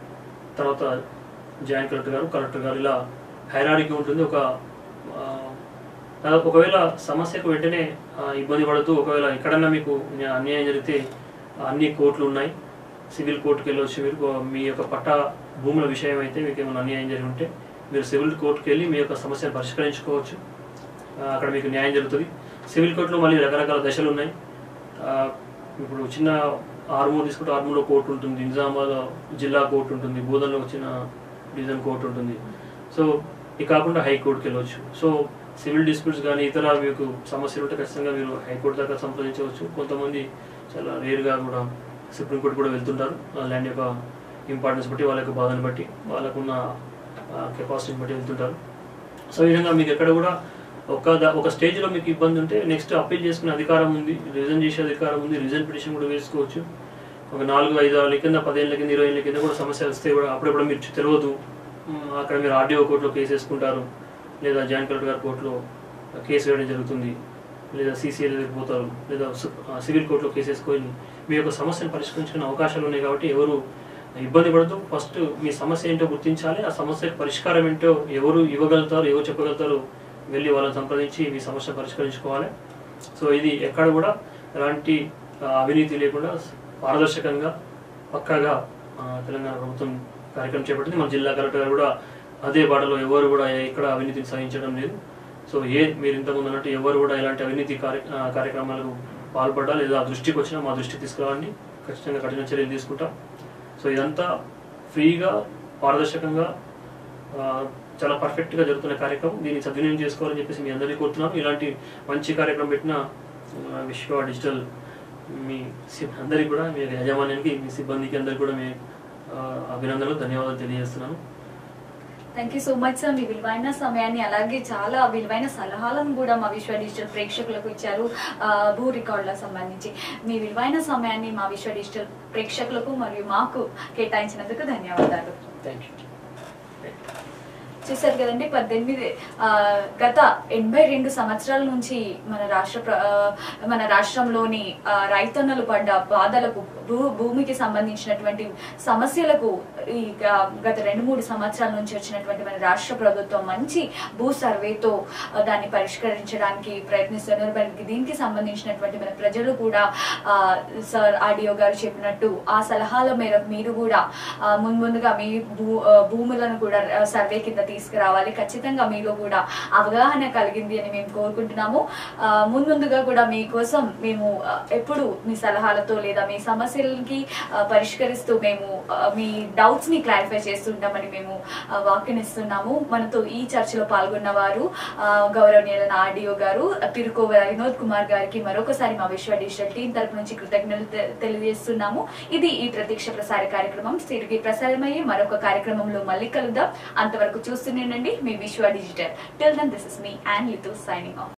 తర్వాత జాయింట్ కలెక్టర్ గారు కలెక్టర్ గారు ఇలా హైరాడికి ఉంటుంది ఒక ఆ, దాదాపు ఒకవేళ సమస్యకు వెంటనే ఆ, ఇబ్బంది పడుతూ ఒకవేళ ఎక్కడన్నా మీకు న్యా- అన్యాయం జరిగితే అన్ని కోర్టులు ఉన్నాయి సివిల్ కోర్టుకి వెళ్ళవచ్చు మీరు కో- మీ యొక్క పట్టా భూముల విషయం అయితే మీకు ఏమైనా అన్యాయం జరిగి ఉంటే మీరు సివిల్ కోర్టుకి వెళ్ళి మీ యొక్క సమస్యను పరిష్కరించుకోవచ్చు ఆ, అక్కడ మీకు న్యాయం జరుగుతుంది సివిల్ కోర్టులో మళ్ళీ రకరకాల దశలు ఉన్నాయి ఆ, ఇప్పుడు చిన్న ఆర్మూర్ తీసుకుంటే ఆర్మూర్లో కోర్టు ఉంటుంది నిజామాబాద్ జిల్లా కోర్టు ఉంటుంది బోధనలో వచ్చిన డివిజన్ కోర్టు ఉంటుంది సో ఇది కాకుండా హైకోర్టుకి వెళ్ళవచ్చు సో సివిల్ డిస్ప్యూట్స్ కానీ ఇతర మీకు సమస్యలు ఉంటే ఖచ్చితంగా మీరు హైకోర్టు దాకా సంప్రదించవచ్చు కొంతమంది చాలా రేరుగా కూడా సుప్రీంకోర్టు కూడా వెళ్తుంటారు ఆ ల్యాండ్ యొక్క ఇంపార్టెన్స్ బట్టి వాళ్ళ యొక్క బాధను బట్టి వాళ్ళకున్న కెపాసిటీని బట్టి వెళ్తుంటారు సో ఈ విధంగా మీకు ఎక్కడ కూడా ఒక ద- ఒక స్టేజ్లో మీకు ఇబ్బంది ఉంటే నెక్స్ట్ అప్పీల్ చేసుకునే అధికారం ఉంది రిజన్ చేసే అధికారం ఉంది రిజన్ పిటిషన్ కూడా వేసుకోవచ్చు ఒక నాలుగు ఐదు ఆరు కింద పదేళ్ళ కింద ఇరవై ఏళ్ళ కింద కూడా సమస్య వస్తే కూడా అప్పుడప్పుడు మీరు తెలియదు ఉమ్, అక్కడ మీరు ఆర్డీఓ కోర్టులో కేసు వేసుకుంటారు లేదా జాయింట్ కలెక్టర్ గారి కోర్టులో కేసు వేయడం జరుగుతుంది లేదా సీసీఎల్ దగ్గరికి పోతారు లేదా సు- ఆ, సివిల్ కోర్టులో కేసు వేసుకొని మీ యొక్క సమస్యను పరిష్కరించుకునే అవకాశాలు ఉన్నాయి కాబట్టి ఎవరు ఇబ్బంది పడుతూ ఫస్ట్ మీ సమస్య ఏంటో గుర్తించాలి ఆ సమస్యకు పరిష్కారం ఏంటో ఎవరు ఇవ్వగలుగుతారు ఎవరు చెప్పగలుగుతారు వెళ్ళి వాళ్ళని సంప్రదించి మీ సమస్య పరిష్కరించుకోవాలి సో ఇది ఎక్కడ కూడా ఎలాంటి ఆ, అవినీతి లేకుండా పారదర్శకంగా పక్కాగా ఆ, తెలంగాణ ప్రభుత్వం కార్యక్రమం చేపట్టింది మన జిల్లా కలెక్టర్ గారు కూడా అదే బాటలో ఎవరు కూడా ఎక్కడ అవినీతిని సహించడం లేదు సో ఏ మీరు ఇంతకుముందు అన్నట్టు ఎవరు కూడా ఇలాంటి అవినీతి కార్య ఆ, కార్యక్రమాలకు పాల్పడ్డా లేదా ఆ దృష్టికి వచ్చినా మా దృష్టికి తీసుకురావండి ఖచ్చితంగా కఠిన చర్యలు తీసుకుంటాం సో ఇదంతా ఫ్రీగా పారదర్శకంగా ఆ, చాలా పర్ఫెక్ట్గా జరుగుతున్న కార్యక్రమం దీన్ని సద్వినియోగం చేసుకోవాలని చెప్పేసి మీ అందరికీ కోరుతున్నాను ఇలాంటి మంచి కార్యక్రమం పెట్టిన ఆ, విశ్వ డిజిటల్ మీ సి- అందరికీ కూడా మీ యాజమాన్యానికి మీ సిబ్బందికి అందరికీ కూడా మీ ఆ, అభినందనలు ధన్యవాదాలు తెలియజేస్తున్నాను thank you so much sir మీ విలువైన సమయాన్ని అలాగే చాలా విలువైన సలహాలను కూడా మా విశ్వ డిజిటల్ ప్రేక్షకులకు ఇచ్చారు ఆ, భూ రికార్డులకు సంబంధించి మీ విలువైన సమయాన్ని మా విశ్వ డిజిటల్ ప్రేక్షకులకు మరియు మాకు కేటాయించినందుకు ధన్యవాదాలు థ్యాంక్ యూ చూసారు కదండి పద్దెనిమిది ఆ, గత ఎనభై రెండు సంవత్సరాల నుంచి మన రాష్ట్ర ప్ర- ఆ, మన రాష్ట్రంలోని ఆ, రైతన్నలు పడ్డ బాధలకు భూ భూమికి సంబంధించినటువంటి సమస్యలకు ఈ గ- గత రెండు మూడు సంవత్సరాల నుంచి వచ్చినటువంటి మన రాష్ట్ర ప్రభుత్వం మంచి భూ సర్వేతో ఆ, దాన్ని పరిష్కరించడానికి ప్రయత్నిస్తున్నారు మరి దీనికి సంబంధించినటువంటి మన ప్రజలు కూడా ఆ, సార్ ఆడియో గారు చెప్పినట్టు ఆ సలహాల మేరకు మీరు కూడా ఆ, మున్ముందుగా మీ భూ ఆ, భూములను కూడా ఆ, సర్వే కింద తీసుకురావాలి ఖచ్చితంగా మీలో కూడా అవగాహన కలిగింది అని మేము కోరుకుంటున్నాము ఆ, మున్ముందుగా కూడా మీకోసం మేము ఆ, ఎప్పుడు మీ సలహాలతో లేదా మీ సమస్యలకి ఆ, పరిష్కరిస్తూ మేము ఆ, మీ డౌట్స్ ని క్లారిఫై చేస్తుంటామని మేము ఆ, వాక్యనిస్తున్నాము మనతో ఈ చర్చలో పాల్గొన్న వారు ఆ, గౌరవనీయులైన ఆడియో గారు తిరుకోవల వినోద్ కుమార్ గారికి మరొకసారి మా విశ్వ డిజిటల్ టీం తరపు నుంచి కృతజ్ఞతలు తె- తెలియజేస్తున్నాము ఇది ఈ ప్రత్యక్ష ప్రసార కార్యక్రమం తిరిగి ప్రసారమయ్యే మరొక కార్యక్రమంలో మళ్ళీ కలుద్దాం అంతవరకు చూస్తూనే ఉండండి మీ Vishwa digital till then this is me and Lithu signing of